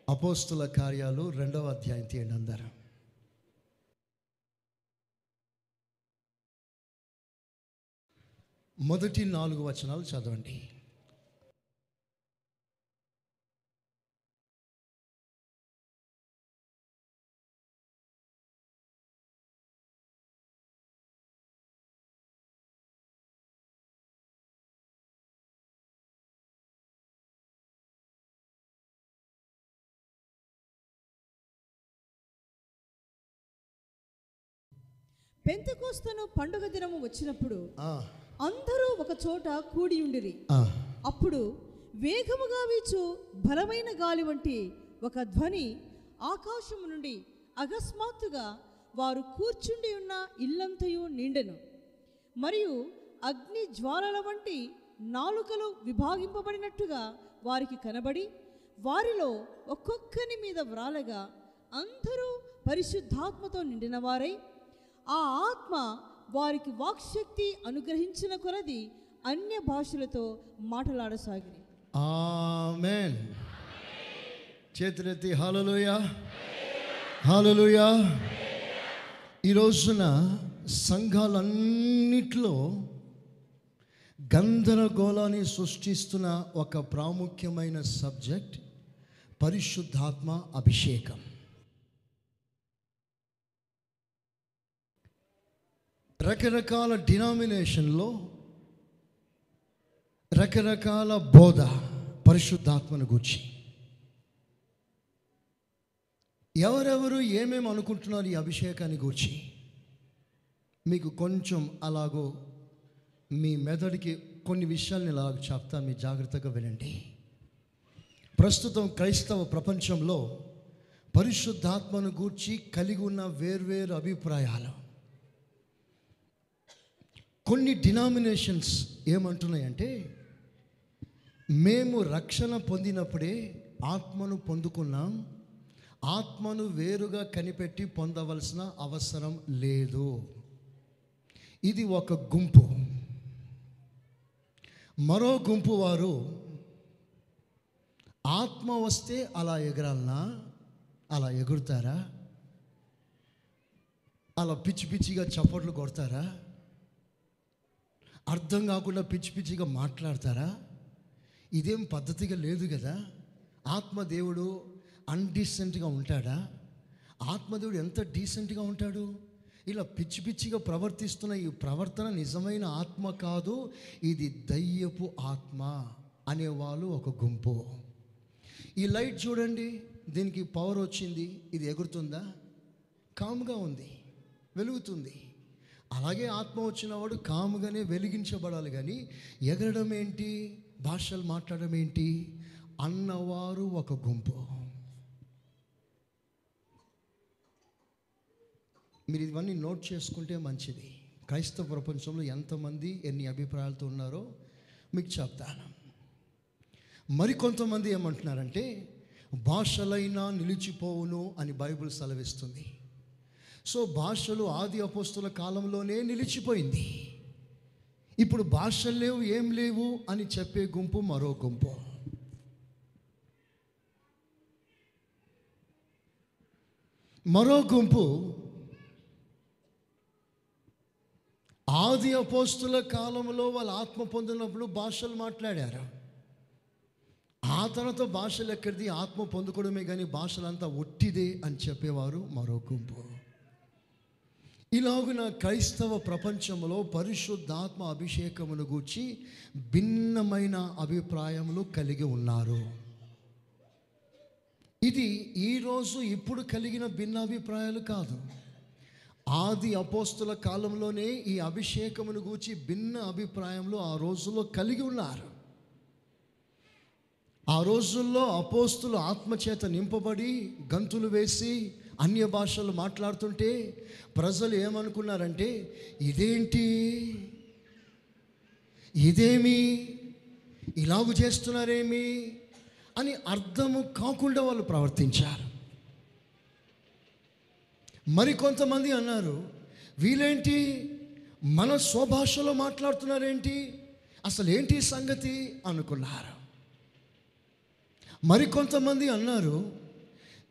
అపోస్తుల కార్యాలు రెండవ అధ్యాయం తీయండి అందరూ మొదటి నాలుగు వచనాలు చదవండి పెంతకోస్తను పండుగ దినము వచ్చినప్పుడు ఆ, అందరూ ఒక చోట కూడి ఉండిరి ఆ, అప్పుడు వేగముగా వీచు బలమైన గాలి వంటి ఒక ధ్వని ఆకాశము నుండి అకస్మాత్తుగా వారు కూర్చుండి ఉన్న ఇల్లంతయు నిండెను మరియు అగ్ని జ్వాలల వంటి నాలుకలు విభాగింపబడినట్టుగా వారికి కనబడి వారిలో ఒక్కొక్కని మీద వ్రాలగా అందరూ పరిశుద్ధాత్మతో నిండిన వారై ఆ ఆత్మ వారికి వాక్శక్తి అనుగ్రహించిన కొలది అన్య భాషలతో మాట్లాడసాగిరి ఆమెన్ చేతులెత్తి హాలలోయ హాలలోయ ఈ రోజున సంఘాలన్నిట్లో గందరగోళాన్ని సృష్టిస్తున్న ఒక ప్రాముఖ్యమైన సబ్జెక్ట్ పరిశుద్ధాత్మ అభిషేకం రకరకాల డినామినేషన్లో రకరకాల బోధ పరిశుద్ధాత్మను గూర్చి ఎవరెవరు ఏమేమి అనుకుంటున్నారు ఈ అభిషేకాన్ని గూర్చి మీకు కొంచెం అలాగో మీ మెదడుకి కొన్ని విషయాల్ని ఇలా చెప్తా మీ జాగ్రత్తగా వినండి ప్రస్తుతం క్రైస్తవ ప్రపంచంలో పరిశుద్ధాత్మను గూర్చి కలిగి ఉన్న వేర్వేరు అభిప్రాయాలు కొన్ని డినామినేషన్స్ ఏమంటున్నాయంటే మేము రక్షణ పొందినప్పుడే ఆత్మను పొందుకున్నాం ఆత్మను వేరుగా కనిపెట్టి పొందవలసిన అవసరం లేదు ఇది ఒక గుంపు మరో గుంపు వారు ఆత్మ వస్తే అలా ఎగరాలనా అలా ఎగురుతారా అలా పిచ్చి పిచ్చిగా చప్పట్లు కొడతారా అర్థం కాకుండా పిచ్చి పిచ్చిగా మాట్లాడతారా ఇదేం పద్ధతిగా లేదు కదా ఆత్మదేవుడు అన్డీసెంట్గా ఉంటాడా ఆత్మదేవుడు ఎంత డీసెంట్గా ఉంటాడు ఇలా పిచ్చి పిచ్చిగా ప్రవర్తిస్తున్న ఈ ప్రవర్తన నిజమైన ఆత్మ కాదు ఇది దయ్యపు ఆత్మ అనేవాళ్ళు ఒక గుంపు ఈ లైట్ చూడండి దీనికి పవర్ వచ్చింది ఇది ఎగురుతుందా కామ్గా ఉంది వెలుగుతుంది అలాగే ఆత్మ వచ్చినవాడు కాముగానే వెలిగించబడాలి కానీ ఎగరడం ఏంటి భాషలు మాట్లాడడం ఏంటి అన్నవారు ఒక గుంపు మీరు ఇవన్నీ నోట్ చేసుకుంటే మంచిది క్రైస్తవ ప్రపంచంలో ఎంతమంది ఎన్ని అభిప్రాయాలతో ఉన్నారో మీకు చెప్తాను మరికొంతమంది ఏమంటున్నారంటే భాషలైనా నిలిచిపోవును అని బైబిల్ సెలవిస్తుంది సో భాషలు ఆది అపోస్తుల కాలంలోనే నిలిచిపోయింది ఇప్పుడు భాషలు లేవు ఏం లేవు అని చెప్పే గుంపు మరో గుంపు మరో గుంపు ఆది అపోస్తుల కాలంలో వాళ్ళు ఆత్మ పొందినప్పుడు భాషలు మాట్లాడారు ఆ తర్వాత భాషలు ఎక్కడిది ఆత్మ పొందుకోవడమే కానీ భాషలంతా ఒట్టిదే అని చెప్పేవారు మరో గుంపు ఇలాగున క్రైస్తవ ప్రపంచంలో పరిశుద్ధాత్మ అభిషేకమును గూర్చి భిన్నమైన అభిప్రాయములు కలిగి ఉన్నారు ఇది ఈరోజు ఇప్పుడు కలిగిన భిన్న అభిప్రాయాలు కాదు ఆది అపోస్తుల కాలంలోనే ఈ అభిషేకమును గూర్చి భిన్న అభిప్రాయంలో ఆ రోజుల్లో కలిగి ఉన్నారు ఆ రోజుల్లో అపోస్తులు ఆత్మచేత నింపబడి గంతులు వేసి అన్య భాషలు మాట్లాడుతుంటే ప్రజలు ఏమనుకున్నారంటే ఇదేంటి ఇదేమి ఇలాగు చేస్తున్నారేమి అని అర్థము కాకుండా వాళ్ళు ప్రవర్తించారు మరికొంతమంది అన్నారు వీళ్ళేంటి మన స్వభాషలో మాట్లాడుతున్నారేంటి అసలు ఏంటి సంగతి అనుకున్నారు మరికొంతమంది అన్నారు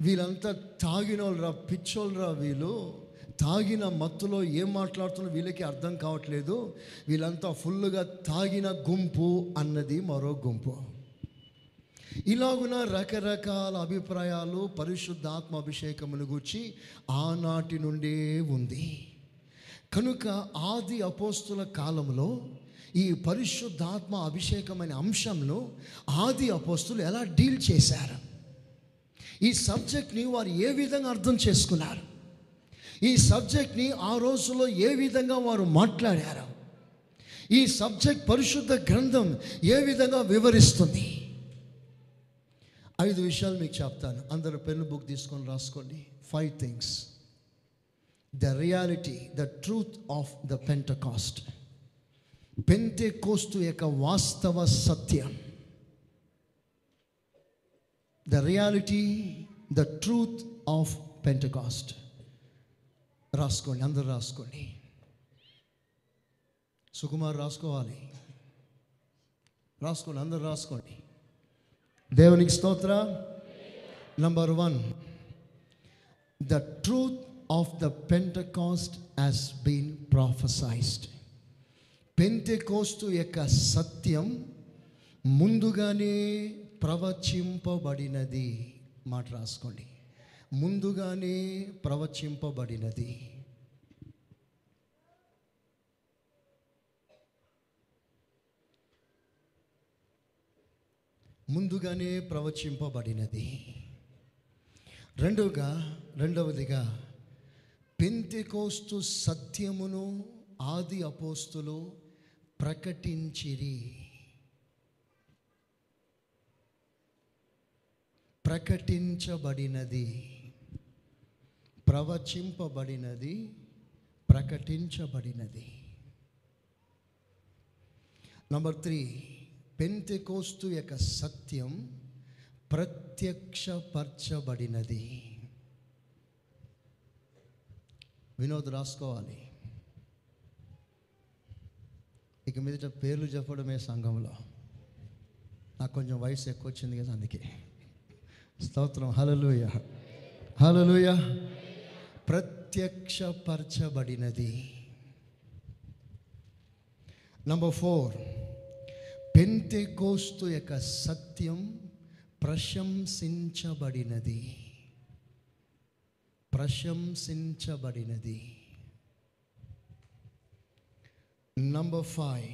వీళ్ళంతా తాగినోళ్ళరా పిచ్చోళ్ళరా వీళ్ళు తాగిన మత్తులో ఏం మాట్లాడుతున్నా వీళ్ళకి అర్థం కావట్లేదు వీళ్ళంతా ఫుల్గా తాగిన గుంపు అన్నది మరో గుంపు ఇలాగున రకరకాల అభిప్రాయాలు పరిశుద్ధాత్మ అభిషేకమును గూర్చి ఆనాటి నుండే ఉంది కనుక ఆది అపోస్తుల కాలంలో ఈ పరిశుద్ధాత్మ అభిషేకమైన అంశంను ఆది అపోస్తులు ఎలా డీల్ చేశారు ఈ సబ్జెక్ట్ని వారు ఏ విధంగా అర్థం చేసుకున్నారు ఈ సబ్జెక్ట్ని ఆ రోజుల్లో ఏ విధంగా వారు మాట్లాడారు ఈ సబ్జెక్ట్ పరిశుద్ధ గ్రంథం ఏ విధంగా వివరిస్తుంది ఐదు విషయాలు మీకు చెప్తాను అందరూ పెన్ను బుక్ తీసుకొని రాసుకోండి five things the reality the truth of the Pentecost పెంతే కోస్తు యొక్క వాస్తవ సత్యం the reality the truth of Pentecost రాసుకోండి అందరూ రాసుకోండి సుకుమార్ రాసుకోవాలి రాసుకోండి అందరూ రాసుకోండి దేవునికి స్తోత్ర number one the truth of the Pentecost has been prophesied పెంటెకోస్తు యొక్క సత్యం ముందుగానే ప్రవచింపబడినది మాట రాసుకోండి ముందుగానే ప్రవచింపబడినది ముందుగానే ప్రవచింపబడినది రెండవగా రెండవదిగా పెంతెకోస్తు సత్యమును ఆది అపోస్తులు ప్రకటించిరి ప్రకటించబడినది ప్రవచింపబడినది ప్రకటించబడినది నంబర్ త్రీ పెంతెకోస్తు యొక్క సత్యం ప్రత్యక్షపరచబడినది వినోద్ రాసుకోవాలి ఇక మీదట పేర్లు చెప్పడమే సంఘంలో నాకు కొంచెం వయసు ఎక్కువ వచ్చింది కదా అందుకే స్తోత్రం హలలుయ హలలుయ ప్రత్యక్షపరచబడినది నంబర్ ఫోర్ పెంతెకోస్తు యొక్క సత్యం ప్రశంసించబడినది ప్రశంసించబడినది నంబర్ ఫైవ్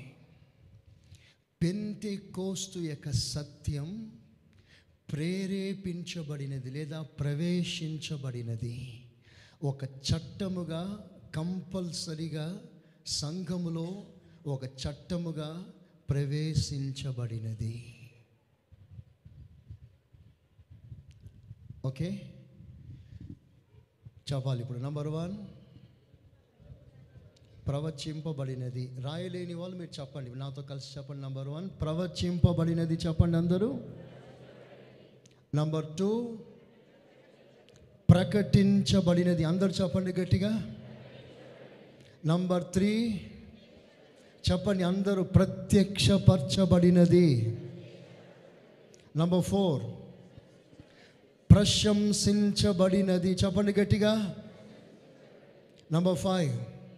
పెంతెకోస్తు యొక్క సత్యం ప్రేరేపించబడినది లేదా ప్రవేశించబడినది ఒక చట్టముగా కంపల్సరిగా సంఘములో ఒక చట్టముగా ప్రవేశించబడినది ఓకే చెప్పాలి ఇప్పుడు నంబర్ వన్ ప్రవచింపబడినది రాయలేని వాళ్ళు మీరు చెప్పండి నాతో కలిసి చెప్పండి నంబర్ వన్ ప్రవచింపబడినది చెప్పండి అందరూ నంబర్ టూ ప్రకటించబడినది అందరు చెప్పండి గట్టిగా నంబర్ త్రీ చెప్పండి అందరూ ప్రత్యక్షపరచబడినది నంబర్ ఫోర్ ప్రశంసించబడినది చెప్పండి గట్టిగా నంబర్ ఫైవ్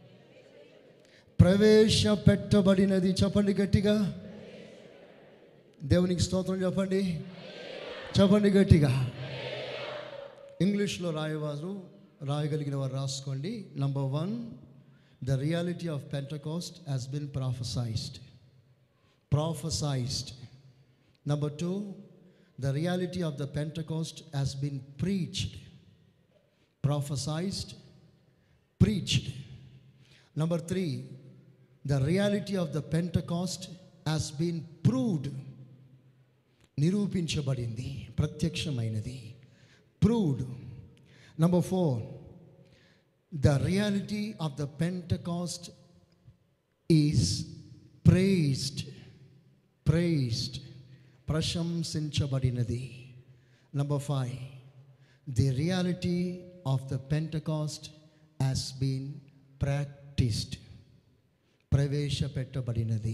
ప్రవేశపెట్టబడినది చెప్పండి గట్టిగా దేవునికి స్తోత్రం చెప్పండి చెప్పండి గట్టిగా ఇంగ్లీష్లో రాయవారు రాయగలిగిన వారు రాసుకోండి number one the reality of Pentecost has been prophesied prophesied number two the reality of the Pentecost has been preached prophesied preached number three the reality of the Pentecost has been proved నిరూపించబడింది ప్రత్యక్షమైనది proved number four the reality of the Pentecost is praised praised ప్రశంసించబడినది number five the reality of the Pentecost has been practised ప్రవేశపెట్టబడినది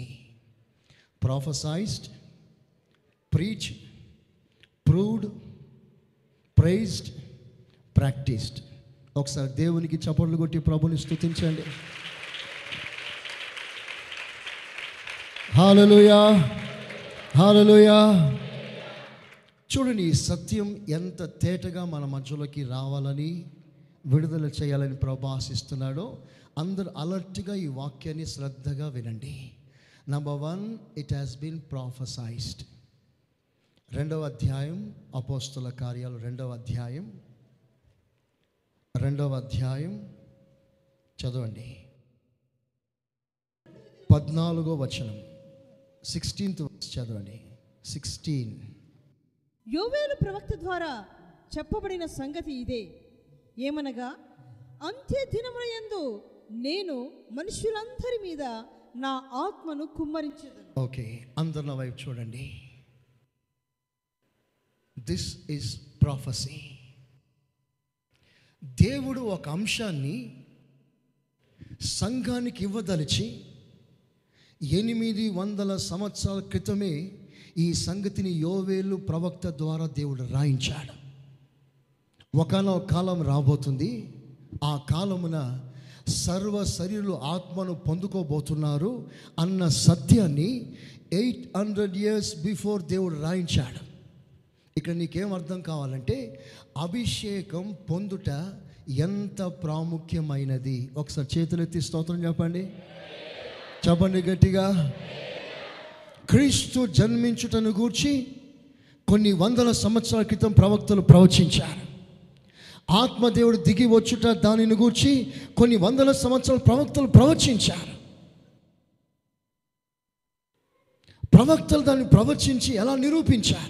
prophesied preach proved praised practised ఒకసారి దేవునికి చప్పట్లు కొట్టి ప్రభుని స్తుతించండి హాలలుయా హాలలుయా చూడండి ఈ సత్యం ఎంత తేటగా మన మధ్యలోకి రావాలని విడుదల చేయాలని ప్రభు ఆశిస్తున్నాడో అందరు అలర్ట్గా ఈ వాక్యాన్ని శ్రద్ధగా వినండి number one it has been prophesied రెండవ అధ్యాయం అపోస్తుల కార్యాలు రెండవ అధ్యాయం రెండవ అధ్యాయం చదవండి పద్నాలుగో వచనం సిక్స్టీన్త్ చదవండి సిక్స్టీన్ యోవేలు ప్రవక్త ద్వారా చెప్పబడిన సంగతి ఇదే ఏమనగా అంత్య దినములందు నేను మనుషులందరి మీద నా ఆత్మను కుమ్మరించదను ఓకే అందరి నా వైపు చూడండి దిస్ ఇస్ ప్రాఫసీ దేవుడు ఒక అంశాన్ని సంఘానికి ఇవ్వదలిచి ఎనిమిది వందల సంవత్సరాల క్రితమే ఈ సంగతిని యోవేలు ప్రవక్త ద్వారా దేవుడు రాయించాడు ఒకనొక కాలం రాబోతుంది ఆ కాలమున సర్వ శరీరులు ఆత్మను పొందుకోబోతున్నారు అన్న సత్యాన్ని ఎయిట్ హండ్రెడ్ ఇయర్స్ బిఫోర్ దేవుడు రాయించాడు ఇక్కడ నీకేం అర్థం కావాలంటే అభిషేకం పొందుట ఎంత ప్రాముఖ్యమైనది ఒకసారి చేతులెత్తి స్తోత్రం చెప్పండి చెప్పండి గట్టిగా క్రీస్తు జన్మించుటను గూర్చి కొన్ని వందల సంవత్సరాల క్రితం ప్రవక్తలు ప్రవచించారు ఆత్మదేవుడు దిగి వచ్చుట దానిని గూర్చి కొన్ని వందల సంవత్సరాల ప్రవక్తలు ప్రవచించారు ప్రవక్తలు దాన్ని ప్రవచించి ఎలా నిరూపించారు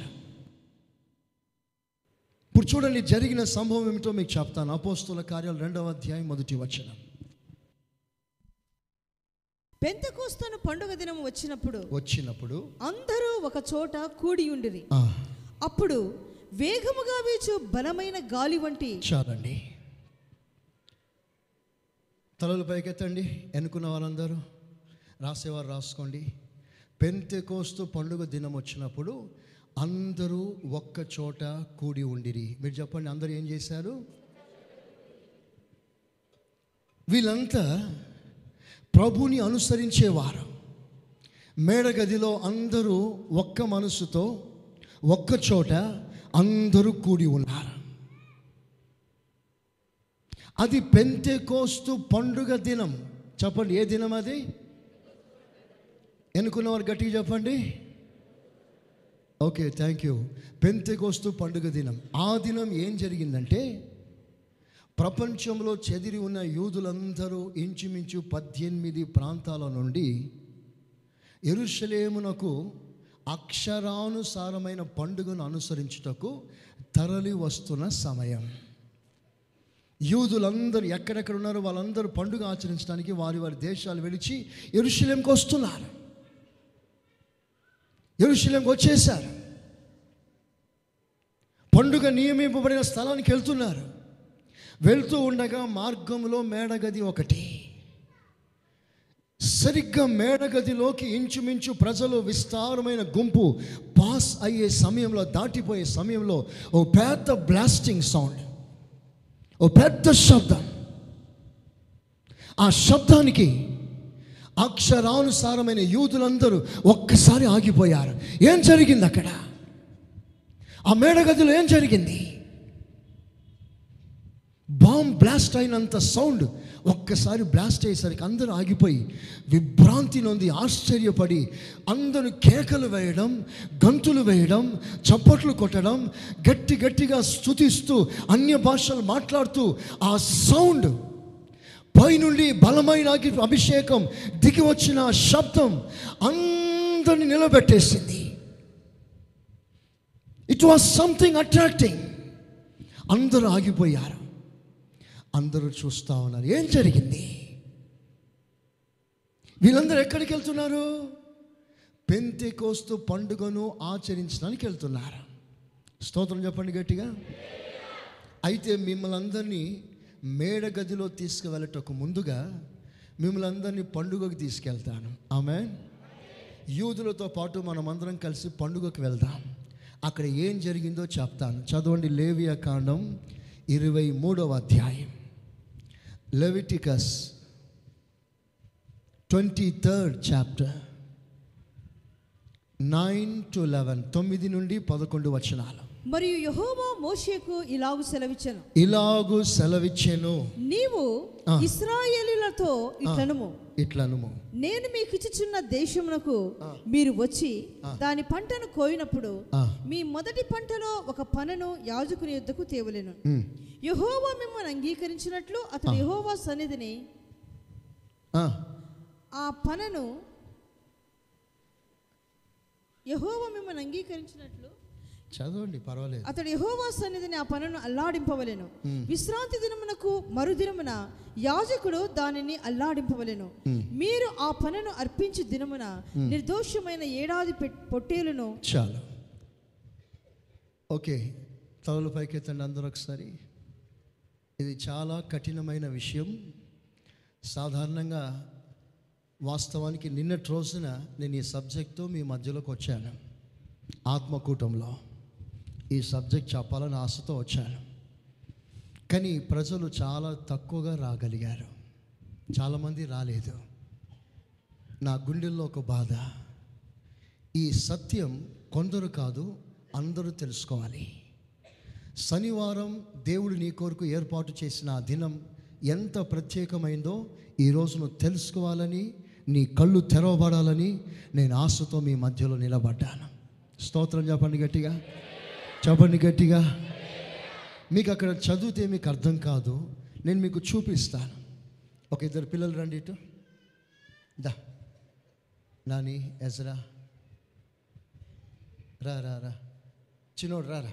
ఇప్పుడు చూడండి జరిగిన సంభవం ఏమిటో మీకు చెప్తాను అపోస్తుల కార్యాలు రెండవ అధ్యాయం మొదటి వచనం పెంతకోస్తను పండుగ దినం వచ్చినప్పుడు వచ్చినప్పుడు అందరూ ఒక చోట కూడి ఉండిరి ఆ, అప్పుడు వేగముగా వీచు బలమైన గాలి వంటి చాలండి తలలు పైకెత్తండి ఎన్నుకున్న వాళ్ళందరూ రాసేవారు రాసుకోండి పెంతె కోస్తూ పండుగ దినం వచ్చినప్పుడు అందరూ ఒక్క చోట కూడి ఉండిరి మీరు చెప్పండి అందరూ ఏం చేశారు వీళ్ళంతా ప్రభుని అనుసరించేవారు మేడగదిలో అందరూ ఒక్క మనసుతో ఒక్క చోట అందరూ కూడి ఉన్నారు అది పెంతె కోస్తు పండుగ దినం చెప్పండి ఏ దినం అది ఎన్నుకున్నవారు గట్టిగా చెప్పండి ఓకే థ్యాంక్ యూ పెంతె కోస్తు పండుగ దినం ఆ దినం ఏం జరిగిందంటే ప్రపంచంలో చెదిరి ఉన్న యూదులందరూ ఇంచుమించు పద్దెనిమిది ప్రాంతాల నుండి ఎరుషలేమునకు అక్షరానుసారమైన పండుగను అనుసరించుటకు తరలి వస్తున్న సమయం యూదులందరూ ఎక్కడెక్కడ ఉన్నారో వాళ్ళందరూ పండుగ ఆచరించడానికి వారి వారి దేశాలు విడిచి ఎరుషలేంకి వస్తున్నారు ఎరుషలేంకి వచ్చేసారు పండుగ నియమింపబడిన స్థలానికి వెళ్తున్నారు వెళ్తూ ఉండగా మార్గంలో మేడగది ఒకటి సరిగ్గా మేడగదిలోకి ఇంచుమించు ప్రజలు విస్తారమైన గుంపు పాస్ అయ్యే సమయంలో దాటిపోయే సమయంలో ఓ పెద్ద బ్లాస్టింగ్ సౌండ్ ఓ పెద్ద శబ్దం ఆ శబ్దానికి అక్షరానుసారమైన యూదులందరూ ఒక్కసారి ఆగిపోయారు ఏం జరిగింది అక్కడ ఆ మేడగదిలో ఏం జరిగింది బాంబ్ బ్లాస్ట్ అయినంత సౌండ్ ఒక్కసారి బ్లాస్ట్ అయ్యేసరికి అందరూ ఆగిపోయి విభ్రాంతి నొంది ఆశ్చర్యపడి అందరూ కేకలు వేయడం గంతులు వేయడం చప్పట్లు కొట్టడం గట్టి గట్టిగా స్తుతిస్తూ అన్య భాషలు మాట్లాడుతూ ఆ సౌండ్ పైనుండి బలమైన అగ్ని అభిషేకం దిగి వచ్చిన ఆ శబ్దం అందరిని నిలబెట్టేసింది ఇట్ వాస్ సంథింగ్ అట్రాక్టింగ్ అందరూ ఆగిపోయారు అందరూ చూస్తూ ఉన్నారు ఏం జరిగింది వీళ్ళందరూ ఎక్కడికి వెళ్తున్నారు పెంతె కోస్తూ పండుగను ఆచరించడానికి వెళ్తున్నారు స్తోత్రం చెప్పండి గట్టిగా అయితే మిమ్మల్ని అందరినీ మేడ గదిలో తీసుకువెళ్ళటకు ముందుగా మిమ్మల్ని అందరినీ పండుగకు తీసుకెళ్తాను ఆమె యూదులతో పాటు మనం అందరం కలిసి పండుగకు వెళ్దాం అక్కడ ఏం జరిగిందో చెప్తాను చదవండి లేవియా కాండం ఇరవై మూడవ అధ్యాయం Leviticus twenty third chapter nine to eleven తొమ్మిది నుండి పదకొండు వచనాలు మరియు యెహోవా మోషేకు ఇలాగు సెలవిచ్చను ఇలాగు సెలవిచ్చెను నీవు ఆ. ఇస్రాయేలీలతో ఇట్లనుము ఇట్లనుము నేను మీకు ఇచ్చుచున్న దేశమునకు మీరు వచ్చి దాని పంటను కోయినప్పుడు ఆ. మీ మొదటి పంటలో ఒక పనను యాజకుని యొద్దకు తేవలెను ఉమ్. యెహోవా మిమ్మల్ని అంగీకరించినట్లు అతడు యెహోవా సన్నిధిని ఆ, ఆ పనను యెహోవా మిమ్మల్ని అంగీకరించినట్లు చదవండి పర్వాలేదు అతడు యెహోవా సన్నిధిని ఆ పనును అల్లాడింపవలెను విశ్రాంతి దినమునకు మరుదినమున యాజకుడు దానిని అల్లాడింపవలెను మీరు ఆ పనును అర్పించి దినమున నిర్దోషమైన ఏడాది పెట్- పొట్టేలును చాలు ఓకే తలలు పైకెత్తండి అందరూ ఒకసారి ఇది చాలా కఠినమైన విషయం సాధారణంగా వాస్తవానికి నిన్నటి రోజున నేను ఈ సబ్జెక్ట్తో మీ మధ్యలోకి వచ్చాను ఆత్మకూటంలో ఈ సబ్జెక్ట్ చెప్పాలని ఆశతో వచ్చాను కానీ ప్రజలు చాలా తక్కువగా రాగలిగారు చాలామంది రాలేదు నా గుండెల్లో ఒక బాధ ఈ సత్యం కొందరు కాదు అందరూ తెలుసుకోవాలి శనివారం దేవుడు నీ కొరకు ఏర్పాటు చేసిన ఆ దినం ఎంత ప్రత్యేకమైందో ఈరోజు నువ్వు తెలుసుకోవాలని నీ కళ్ళు తెరవబడాలని నేను ఆశతో మీ మధ్యలో నిలబడ్డాను స్తోత్రం చెప్పండి గట్టిగా చెప్పండి గట్టిగా మీకు అక్కడ చదివితే మీకు అర్థం కాదు నేను మీకు చూపిస్తాను ఒక ఇద్దరు పిల్లలు రండి ఇటు దా నాని ఎజరా రా రా రా చిన్నోడు రా రా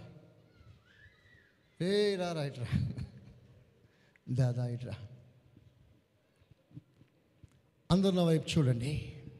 ఏ రా రా ఇట్రా దాదా ఇట్రా అందరు నా వైపు చూడండి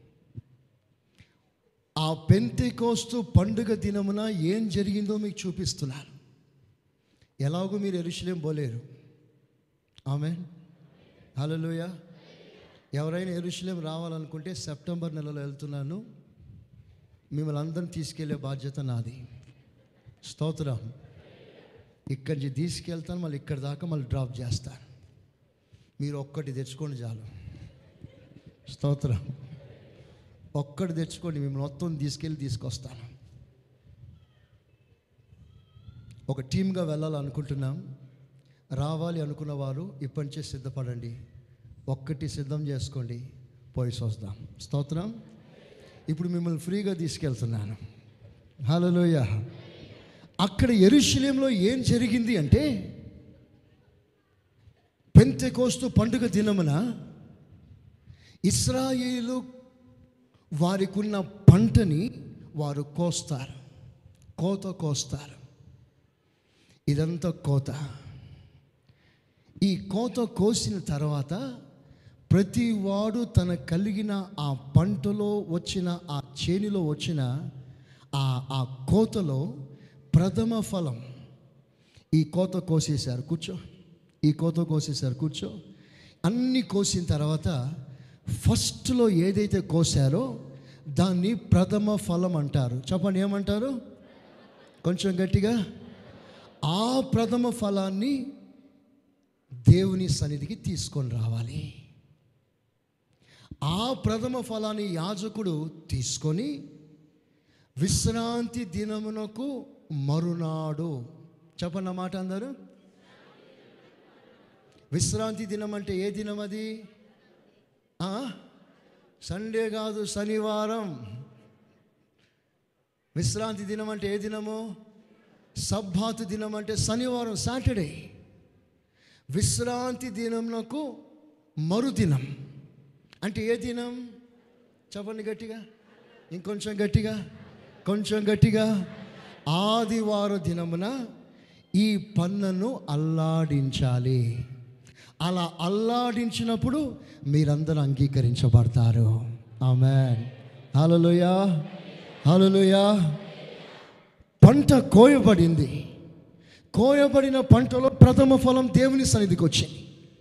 ఆ పెంతెకోస్తు పండుగ దినమున ఏం జరిగిందో మీకు చూపిస్తున్నాను ఎలాగో మీరు ఎరుషులేం పోలేరు ఆమె హలోయ ఎవరైనా ఎరుషులేం రావాలనుకుంటే సెప్టెంబర్ నెలలో వెళ్తున్నాను మిమ్మల్ని అందరిని తీసుకెళ్లే బాధ్యత నాది స్తోత్రం ఇక్కడి నుంచి తీసుకెళ్తాను మళ్ళీ ఇక్కడి దాకా మళ్ళీ డ్రాప్ చేస్తాను మీరు ఒక్కటి తెచ్చుకోండి చాలు స్తోత్రం ఒక్కటి తెచ్చుకోండి మిమ్మల్ని మొత్తం తీసుకెళ్ళి తీసుకొస్తాను ఒక టీమ్గా వెళ్ళాలనుకుంటున్నాం రావాలి అనుకున్న వారు ఇప్పటి నుంచే సిద్ధపడండి ఒక్కటి సిద్ధం చేసుకోండి పోయి వస్తాం స్తోత్రం ఇప్పుడు మిమ్మల్ని ఫ్రీగా తీసుకెళ్తున్నాను హలోయ అక్కడ ఎరుషలేంలో ఏం జరిగింది అంటే పెంతెకోస్తు పండుగ దినమున ఇస్రాయేలు వారికున్న పంటని వారు కోస్తారు కోత కోస్తారు ఇదంతా కోత ఈ కోత కోసిన తర్వాత ప్రతి వాడు తన కలిగిన ఆ పంటలో వచ్చిన ఆ చేనిలో వచ్చిన ఆ ఆ కోతలో ప్రథమ ఫలం ఈ కోత కోసేశారు కూర్చో ఈ కోత కోసేశారు కూర్చో అన్ని కోసిన తర్వాత ఫస్ట్లో ఏదైతే కోసారో దాన్ని ప్రథమ ఫలం అంటారు చెప్పండి ఏమంటారు కొంచెం గట్టిగా ఆ ప్రథమ ఫలాన్ని దేవుని సన్నిధికి తీసుకొని రావాలి ఆ ప్రథమ ఫలాన్ని యాజకుడు తీసుకొని విశ్రాంతి దినమునకు మరునాడు చెప్పండి ఆ మాట అందరు విశ్రాంతి దినం అంటే ఏ దినం అది ఆ? సండే కాదు శనివారం విశ్రాంతి దినం అంటే ఏ దినము సబ్బాతు దినం అంటే శనివారం సాటర్డే విశ్రాంతి దినంకు మరుదినం అంటే ఏ దినం చెప్పండి గట్టిగా ఇంకొంచెం గట్టిగా కొంచెం గట్టిగా ఆదివారం దినమున ఈ పన్నను అల్లాడించాలి అలా అల్లాడించినప్పుడు మీరందరూ అంగీకరించబడతారు ఆమె హలోయా హలోయా పంట కోయబడింది కోయబడిన పంటలో ప్రథమ ఫలం దేవుని సన్నిధికి వచ్చింది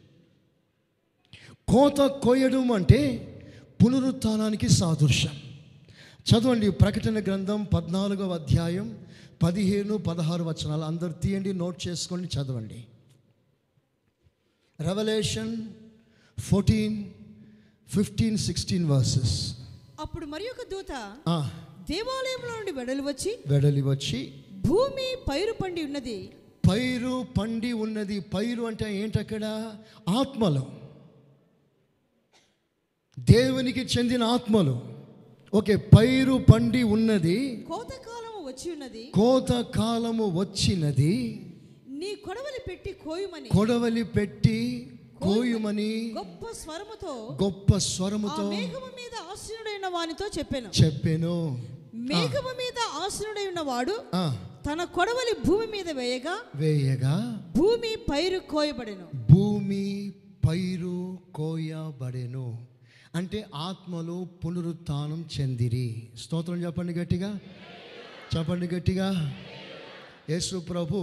కోత కోయడం అంటే పునరుత్థానానికి సాదృశ్యం చదవండి ప్రకటన గ్రంథం పద్నాలుగవ అధ్యాయం పదిహేను పదహారు వచనాలు అందరు తీయండి నోట్ చేసుకోండి చదవండి Revelation fourteen fifteen sixteen verses అప్పుడు మరి ఒక దూత దేవాలయంలో నుండి వెడలు వచ్చి వెడలి వచ్చి భూమి పైరు పండి ఉన్నది పైరు పండి ఉన్నది పైరు అంటే ఏంటక్కడ ఆత్మలు దేవునికి చెందిన ఆత్మలు ఓకే పైరు పండి ఉన్నది కోతకాలము వచ్చి ఉన్నది కోత కాలము వచ్చినది నీ కొడవలి పెట్టి కోయుమని కొడవలి పెట్టి కోయుమని గొప్ప స్వరముతో గొప్ప ఆ స్వరముతో మేఘము మీద ఆసీనుడైన వానితో చెప్పాను చెప్పాను మేఘము మీద ఆసీనుడై ఉన్నవాడు ఆ, తన కొడవలి భూమి మీద వేయగా వేయగా భూమి పైరు కోయబడెను భూమి పైరు కోయబడెను అంటే ఆత్మలు పునరుత్థానం చెందిరి స్తోత్రం చెప్పండి గట్టిగా చెప్పండి గట్టిగా యేసు ప్రభు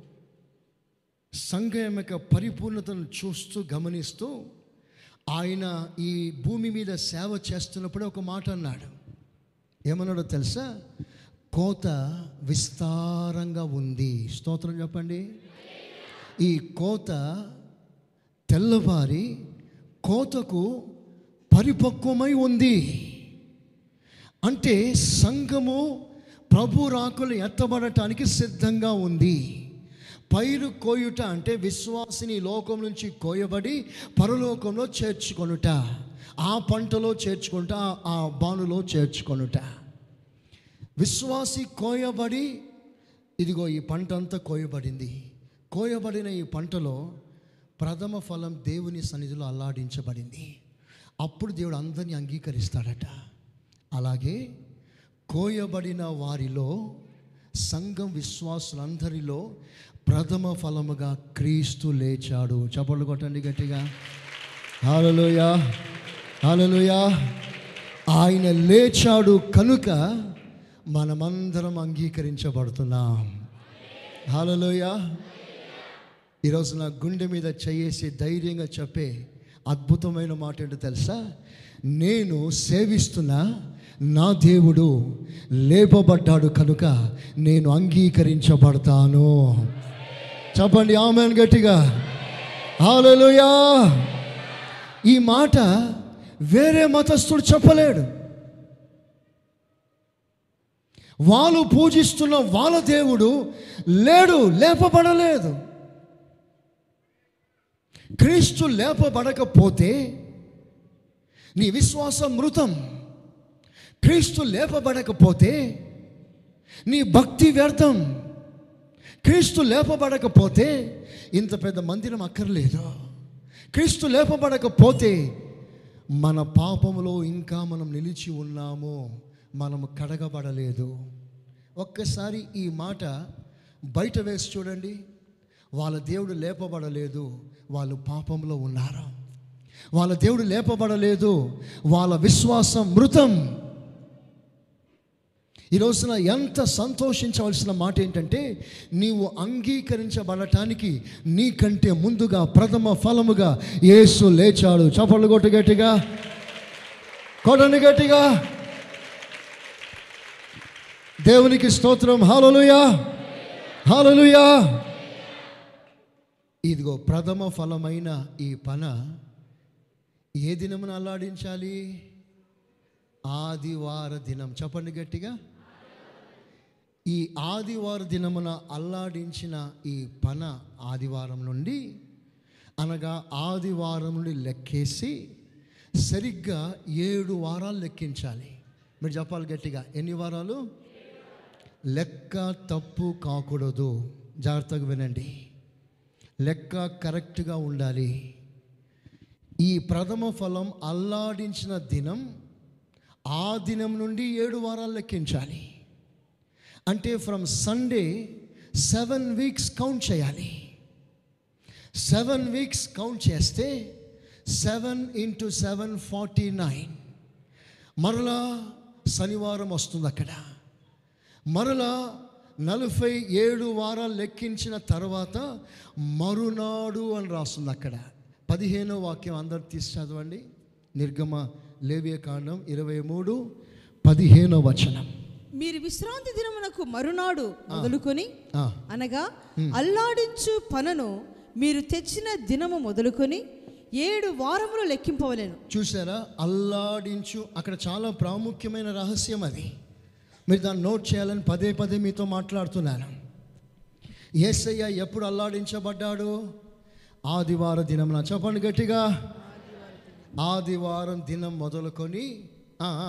సంఘం యొక్క పరిపూర్ణతను చూస్తూ గమనిస్తూ ఆయన ఈ భూమి మీద సేవ చేస్తున్నప్పుడే ఒక మాట అన్నాడు ఏమన్నాడో తెలుసా కోత విస్తారంగా ఉంది స్తోత్రం చెప్పండి ఈ కోత తెల్లవారి కోతకు పరిపక్వమై ఉంది అంటే సంఘము ప్రభు రాకులు ఎత్తబడటానికి సిద్ధంగా ఉంది పైరు కోయుట అంటే విశ్వాసిని లోకం నుంచి కోయబడి పరలోకంలో చేర్చుకొనుట ఆ పంటలో చేర్చుకుంట ఆ బానులో చేర్చుకొనుట విశ్వాసి కోయబడి ఇదిగో ఈ పంట అంతా కోయబడింది కోయబడిన ఈ పంటలో ప్రథమ ఫలం దేవుని సన్నిధిలో అల్లాడించబడింది అప్పుడు దేవుడు అందరినీ అంగీకరిస్తాడట అలాగే కోయబడిన వారిలో సంఘం విశ్వాసులందరిలో ప్రథమ ఫలముగా క్రీస్తు లేచాడు చప్పట్లు కొట్టండి గట్టిగా హాలలోయా హాలలోయా ఆయన లేచాడు కనుక మనమందరం అంగీకరించబడుతున్నాం హాలలోయ ఈరోజు నా గుండె మీద చేసి ధైర్యంగా చెప్పే అద్భుతమైన మాట ఏంటో తెలుసా నేను సేవిస్తున్న నా దేవుడు లేపబడ్డాడు కనుక నేను అంగీకరించబడతాను చెప్పండి ఆమెన్ గట్టిగా హాలలోయా ఈ మాట వేరే మతస్థుడు చెప్పలేడు వాళ్ళు పూజిస్తున్న వాళ్ళ దేవుడు లేడు లేపబడలేదు క్రీస్తు లేపబడకపోతే నీ విశ్వాసం మృతం క్రీస్తు లేపబడకపోతే నీ భక్తి వ్యర్థం క్రీస్తు లేపబడకపోతే ఇంత పెద్ద మందిరం అక్కర్లేదు క్రీస్తు లేపబడకపోతే మన పాపములో ఇంకా మనం నిలిచి ఉన్నాము మనము కడగబడలేదు ఒక్కసారి ఈ మాట బయట వేసి చూడండి వాళ్ళ దేవుడు లేపబడలేదు వాళ్ళు పాపంలో ఉన్నారు వాళ్ళ దేవుడు లేపబడలేదు వాళ్ళ విశ్వాసం మృతం ఈ రోజున ఎంత సంతోషించవలసిన మాట ఏంటంటే నీవు అంగీకరించబడటానికి నీకంటే ముందుగా ప్రథమ ఫలముగా యేసు లేచాడు చపళ్ళు కొట్టు గట్టిగా కొట్టండి గట్టిగా దేవునికి స్తోత్రం హాలలుయా హాలలుయా ఇదిగో ప్రథమ ఫలమైన ఈ పన ఏ దినమున అల్లాడించాలి ఆదివార దినం చెప్పండి గట్టిగా ఈ ఆదివార దినమున అల్లాడించిన ఈ పన ఆదివారం నుండి అనగా ఆదివారం నుండి లెక్కేసి సరిగ్గా ఏడు వారాలు లెక్కించాలి మీరు చెప్పాలి గట్టిగా ఎన్ని వారాలు లెక్క తప్పు కాకూడదు జాగ్రత్తగా వినండి లెక్క కరెక్ట్గా ఉండాలి ఈ ప్రథమ ఫలం అల్లాడించిన దినం ఆ దినం నుండి ఏడు వారాలు లెక్కించాలి అంటే from Sunday seven weeks count చేయాలి సెవెన్ వీక్స్ కౌంట్ చేస్తే seven into seven forty nine మరలా శనివారం వస్తుంది అక్కడ మరలా నలభై ఏడు వారాలు లెక్కించిన తర్వాత మరునాడు అని రాస్తుంది అక్కడ పదిహేనో వాక్యం అందరు తీసి చదవండి నిర్గమ లేవియ కాండం ఇరవై మూడు పదిహేనో వచనం మీరు విశ్రాంతి దినమునకు మరునాడు మొదలుకొని ఆ, అనగా అల్లాడించు పనను మీరు తెచ్చిన దినము మొదలుకొని ఏడు వారములు లెక్కింపవలెను చూసారా అల్లాడించు అక్కడ చాలా ప్రాముఖ్యమైన రహస్యం అది మీరు దాన్ని నోట్ చేయాలని పదే పదే మీతో మాట్లాడుతున్నాను ఏసయ్య ఎప్పుడు అల్లాడించబడ్డాడు ఆదివార దినమున చెప్పండి గట్టిగా ఆదివారం దినం మొదలుకొని ఆ, ఆ,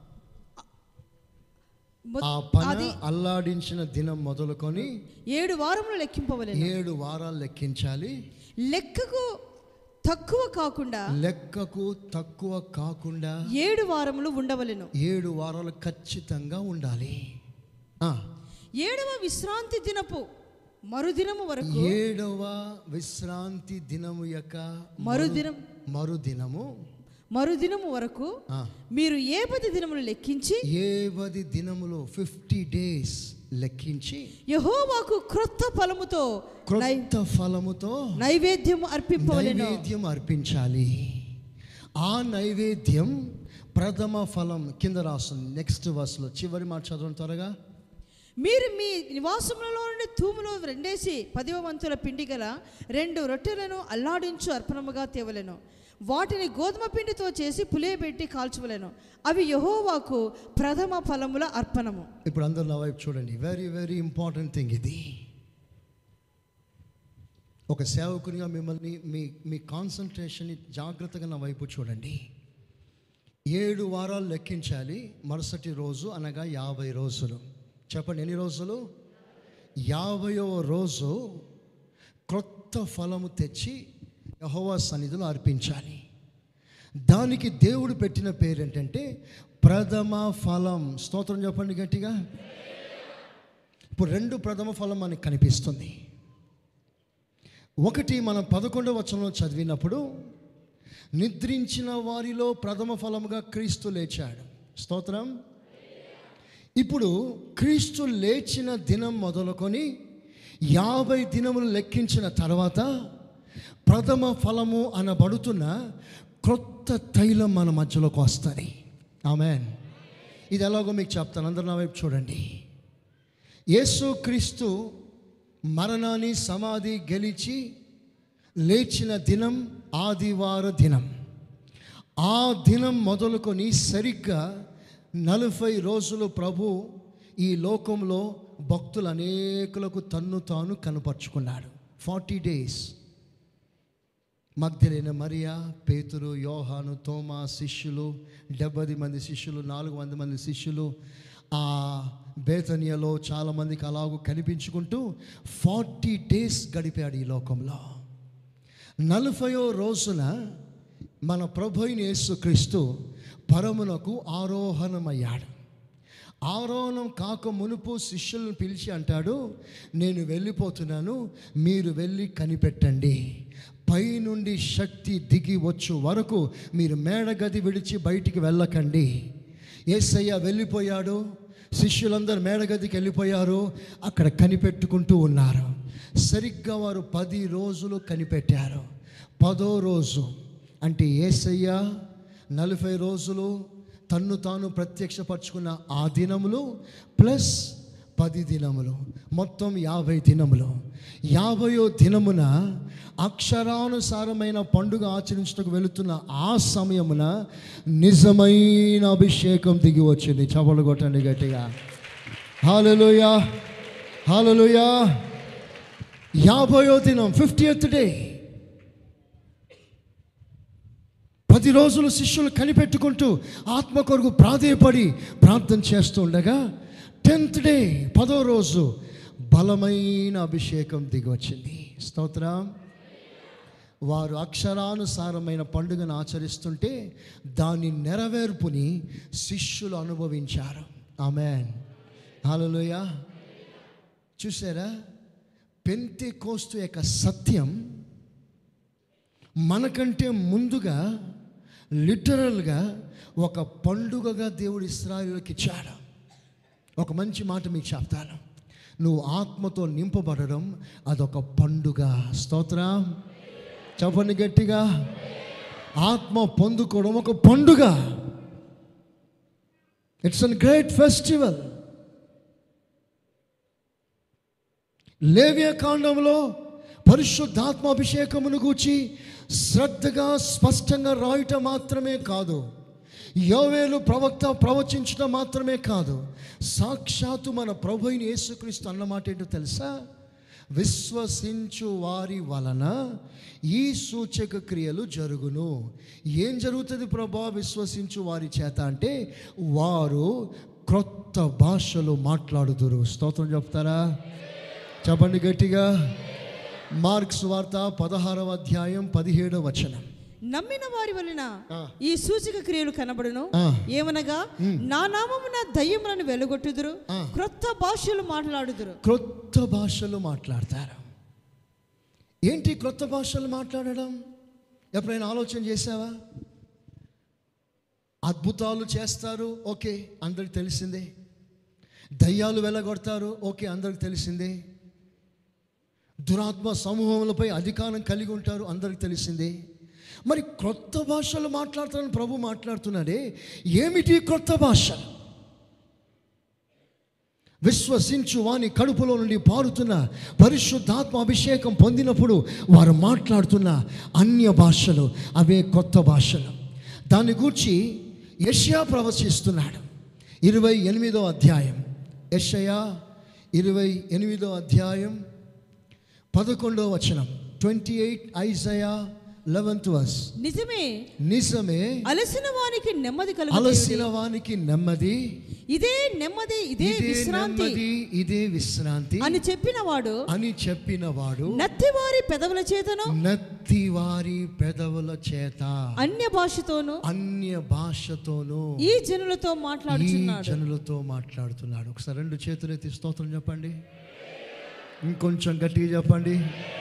మొ- ఆ పని అది అల్లాడించిన దినం మొదలుకొని ఏడు వారములు లెక్కింపవలెను ఏడు వారాలు లెక్కించాలి లెక్కకు తక్కువ కాకుండా లెక్కకు తక్కువ కాకుండా ఏడు వారములు ఉండవలెను ఏడు వారాలు ఖచ్చితంగా ఉండాలి ఆ, ఏడవ విశ్రాంతి దినపు మరుదినము వరకు ఏడవ విశ్రాంతి దినము యొక్క మరుదినం మరుదినము మరుదినము వరకు ఆ, మీరు ఏ పది దినములు లెక్కించి ఏవది దినములు ఫిఫ్టీ డేస్ లెక్కించి యహోవాకు క్రొత్త ఫలముతో నై- క్రొత్త ఫలముతో నైవేద్యము అర్పింపవలెను నైవేద్యం అర్పించాలి ఆ నైవేద్యం ప్రథమ ఫలం కింద రాస్తుంది నెక్స్ట్ వర్స్లో చివరి మాట చదవండి త్వరగా మీరు మీ నివాసములలో నుండి తూములో రెండేసి పదివ వంతుల పిండి గల రెండు రొట్టెలను అల్లాడించు అర్పణముగా తేవలెను వాటిని గోధుమ పిండితో చేసి పులియబెట్టి కాల్చవలెను అవి యహోవాకు ప్రథమ ఫలముల అర్పణము ఇప్పుడు అందరు నా వైపు చూడండి వెరీ వెరీ ఇంపార్టెంట్ థింగ్ ఇది ఒక సేవకునిగా మిమ్మల్ని మీ మీ కాన్సన్ట్రేషన్ని జాగ్రత్తగా నా వైపు చూడండి ఏడు వారాలు లెక్కించాలి మరుసటి రోజు అనగా యాభై రోజులు చెప్పండి ఎన్ని రోజులు యాభైవ రోజు క్రొత్త ఫలము తెచ్చి యహోవా సన్నిధిలో అర్పించాలి దానికి దేవుడు పెట్టిన పేరు ఏంటంటే ప్రథమ ఫలం స్తోత్రం చెప్పండి గట్టిగా ఇప్పుడు రెండు ప్రథమ ఫలం మనకు కనిపిస్తుంది ఒకటి మనం పదకొండవ వచనంలో చదివినప్పుడు నిద్రించిన వారిలో ప్రథమ ఫలముగా క్రీస్తు లేచాడు స్తోత్రం ఇప్పుడు క్రీస్తు లేచిన దినం మొదలుకొని యాభై దినములు లెక్కించిన తర్వాత ప్రథమ ఫలము అనబడుతున్న క్రొత్త తైలం మన మధ్యలోకి వస్తుంది ఆమెన్ ఇది ఎలాగో మీకు చెప్తాను అందరు నా వైపు చూడండి యేసు క్రీస్తు మరణాన్ని సమాధి గెలిచి లేచిన దినం ఆదివార దినం ఆ దినం మొదలుకొని సరిగ్గా నలభై రోజులు ప్రభు ఈ లోకంలో భక్తులు అనేకులకు తన్ను తాను కనపరుచుకున్నాడు ఫార్టీ డేస్ మగ్ధులైన మరియా పేతురు యోహాను తోమా శిష్యులు డెబ్బది మంది శిష్యులు నాలుగు వంద మంది శిష్యులు ఆ బేతనియలో చాలామందికి అలాగూ కనిపించుకుంటూ ఫార్టీ డేస్ గడిపాడు ఈ లోకంలో నలభయో రోజున మన ప్రభు అయిన యేసుక్రీస్తు పరమునకు ఆరోహణమయ్యాడు ఆరోహణం కాక మునుపు శిష్యులను పిలిచి అంటాడు నేను వెళ్ళిపోతున్నాను మీరు వెళ్ళి కనిపెట్టండి పైనుండి శక్తి దిగి వచ్చు వరకు మీరు మేడగది విడిచి బయటికి వెళ్ళకండి ఏసయ్య వెళ్ళిపోయాడు శిష్యులందరూ మేడగదికి వెళ్ళిపోయారు అక్కడ కనిపెట్టుకుంటూ ఉన్నారు సరిగ్గా వారు పది రోజులు కనిపెట్టారు పదో రోజు అంటే ఏసయ్య నలభై రోజులు తన్ను తాను ప్రత్యక్షపరచుకున్న ఆ దినములు ప్లస్ పది దినములు మొత్తం యాభై దినములు యాభయో దినమున అక్షరానుసారమైన పండుగ ఆచరించడానికి వెళుతున్న ఆ సమయమున నిజమైన అభిషేకం దిగి వచ్చింది చపలు కొట్టండి గట్టిగా హాలలుయా హాలలుయా యాభయో దినం ఫిఫ్టీయత్ డే పది రోజులు శిష్యులు కనిపెట్టుకుంటూ ఆత్మ కొరకు ప్రాధేయపడి ప్రార్థన చేస్తూ ఉండగా టెన్త్ డే పదో రోజు బలమైన అభిషేకం దిగి వచ్చింది స్తోత్రం వారు అక్షరానుసారమైన పండుగను ఆచరిస్తుంటే దాని నెరవేర్పుని శిష్యులు అనుభవించారు ఆమెన్ హల్లెలూయ చూసారా పెంతే కోస్తు యొక్క సత్యం మనకంటే ముందుగా లిటరల్గా ఒక పండుగగా దేవుడు ఇస్రాయిల్కి ఇచ్చాడు ఒక మంచి మాట మీకు చెప్తాను నువ్వు ఆత్మతో నింపబడడం అదొక పండుగ స్తోత్రం చెప్పండి గట్టిగా ఆత్మ పొందుకోవడం ఒక పండుగ ఇట్స్ అన్ గ్రేట్ ఫెస్టివల్ లేవియా కాండంలో పరిశుద్ధాత్మ అభిషేకమును గూర్చి శ్రద్ధగా స్పష్టంగా రాయటం మాత్రమే కాదు యోవేలు ప్రవక్త ప్రవచించడం మాత్రమే కాదు సాక్షాత్తు మన ప్రభు అయిన యేసుక్రీస్తు అన్నమాట ఏంటో తెలుసా విశ్వసించు వారి వలన ఈ సూచక క్రియలు జరుగును ఏం జరుగుతుంది ప్రభా విశ్వసించు వారి చేత అంటే వారు క్రొత్త భాషలు మాట్లాడుదురు స్తోత్రం చెప్తారా చెప్పండి గట్టిగా మార్క్స్ వార్త పదహారవ అధ్యాయం పదిహేడవ వచనం నమ్మిన వారి వలన ఆ. ఈ సూచక క్రియలు కనబడును ఆ. ఏమనగా నా నామమున దయ్యములను వెలుగొట్టుదురు ఆ. క్రొత్త భాషలు మాట్లాడుదురు క్రొత్త భాషలు మాట్లాడతారు ఏంటి క్రొత్త భాషలు మాట్లాడడం ఎప్పుడైనా ఆలోచన చేసావా అద్భుతాలు చేస్తారు ఓకే అందరికి తెలిసిందే దయ్యాలు వెళ్ళగొడతారు ఓకే అందరికి తెలిసిందే దురాత్మ సమూహములపై అధికారం కలిగి ఉంటారు అందరికి తెలిసిందే మరి క్రొత్త భాషలు మాట్లాడతారని ప్రభు మాట్లాడుతున్నాడే ఏమిటి క్రొత్త భాష విశ్వసించు వాని కడుపులో నుండి పారుతున్న పరిశుద్ధాత్మ అభిషేకం పొందినప్పుడు వారు మాట్లాడుతున్న అన్య భాషలు అవే కొత్త భాషలు దాని గూర్చి యష్యా ప్రవచిస్తున్నాడు ఇరవై ఎనిమిదో అధ్యాయం యషయా ఇరవై ఎనిమిదో అధ్యాయం పదకొండో వచనం twenty eight Isaiah eleventh verse నిజమే నిజమే అలసిన వానికి నెమ్మది కలుగు అలసిన వానికి నెమ్మది ఇదే నెమ్మది ఇదే ఇదే విశ్రాంతి నెమ్మది ఇదే విశ్రాంతి అని చెప్పిన వాడు అని చెప్పిన వాడు నత్తివారి పెదవుల చేతను నత్తి వారి పెదవుల చేత అన్య భాషతోను అన్య భాషతోనూ ఈ జనులతో ఈ మాట్లాడుచున్నాడు జనులతో మాట్లాడుతున్నాడు ఒకసారి రెండు చేతులు ఎత్తి స్తోత్రం చెప్పండి ఇంకొంచెం గట్టిగా చెప్పండి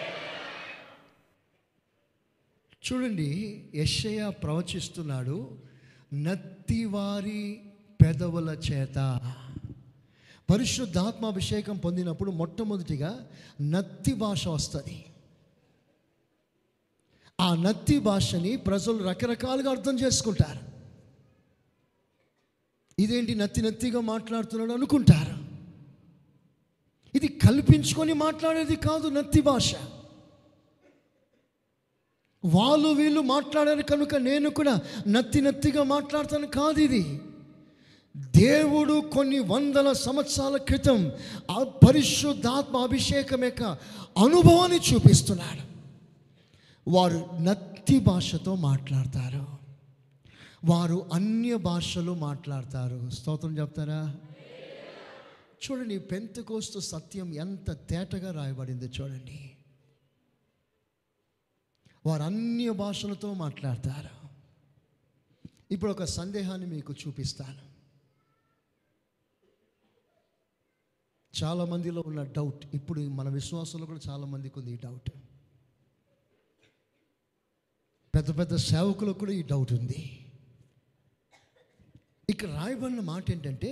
చూడండి యెషయ ప్రవచిస్తున్నాడు నత్తివారి పెదవుల చేత పరిశుద్ధాత్మాభిషేకం పొందినప్పుడు మొట్టమొదటిగా నత్తి భాష వస్తుంది ఆ నత్తి భాషని ప్రజలు రకరకాలుగా అర్థం చేసుకుంటారు ఇదేంటి నత్తి నత్తిగా మాట్లాడుతున్నాడు అనుకుంటారు ఇది కల్పించుకొని మాట్లాడేది కాదు నత్తి భాష వాళ్ళు వీళ్ళు మాట్లాడారు కనుక నేను కూడా నత్తి నత్తిగా మాట్లాడతాను కాదు ఇది దేవుడు కొన్ని వందల సంవత్సరాల క్రితం ఆ పరిశుద్ధాత్మ అభిషేకం యొక్క అనుభవాన్ని చూపిస్తున్నాడు వారు నత్తి భాషతో మాట్లాడతారు వారు అన్య భాషలు మాట్లాడతారు స్తోత్రం చెప్తారా చూడండి పెంతకోస్తు సత్యం ఎంత తేటగా రాయబడింది చూడండి వారు అన్య భాషలతో మాట్లాడతారు ఇప్పుడు ఒక సందేహాన్ని మీకు చూపిస్తాను చాలా మందిలో ఉన్న డౌట్ ఇప్పుడు మన విశ్వాసంలో కూడా చాలా మందికి ఉంది ఈ డౌట్ పెద్ద పెద్ద సేవకులకు కూడా ఈ డౌట్ ఉంది ఇక్కడ రాయబడిన మాట ఏంటంటే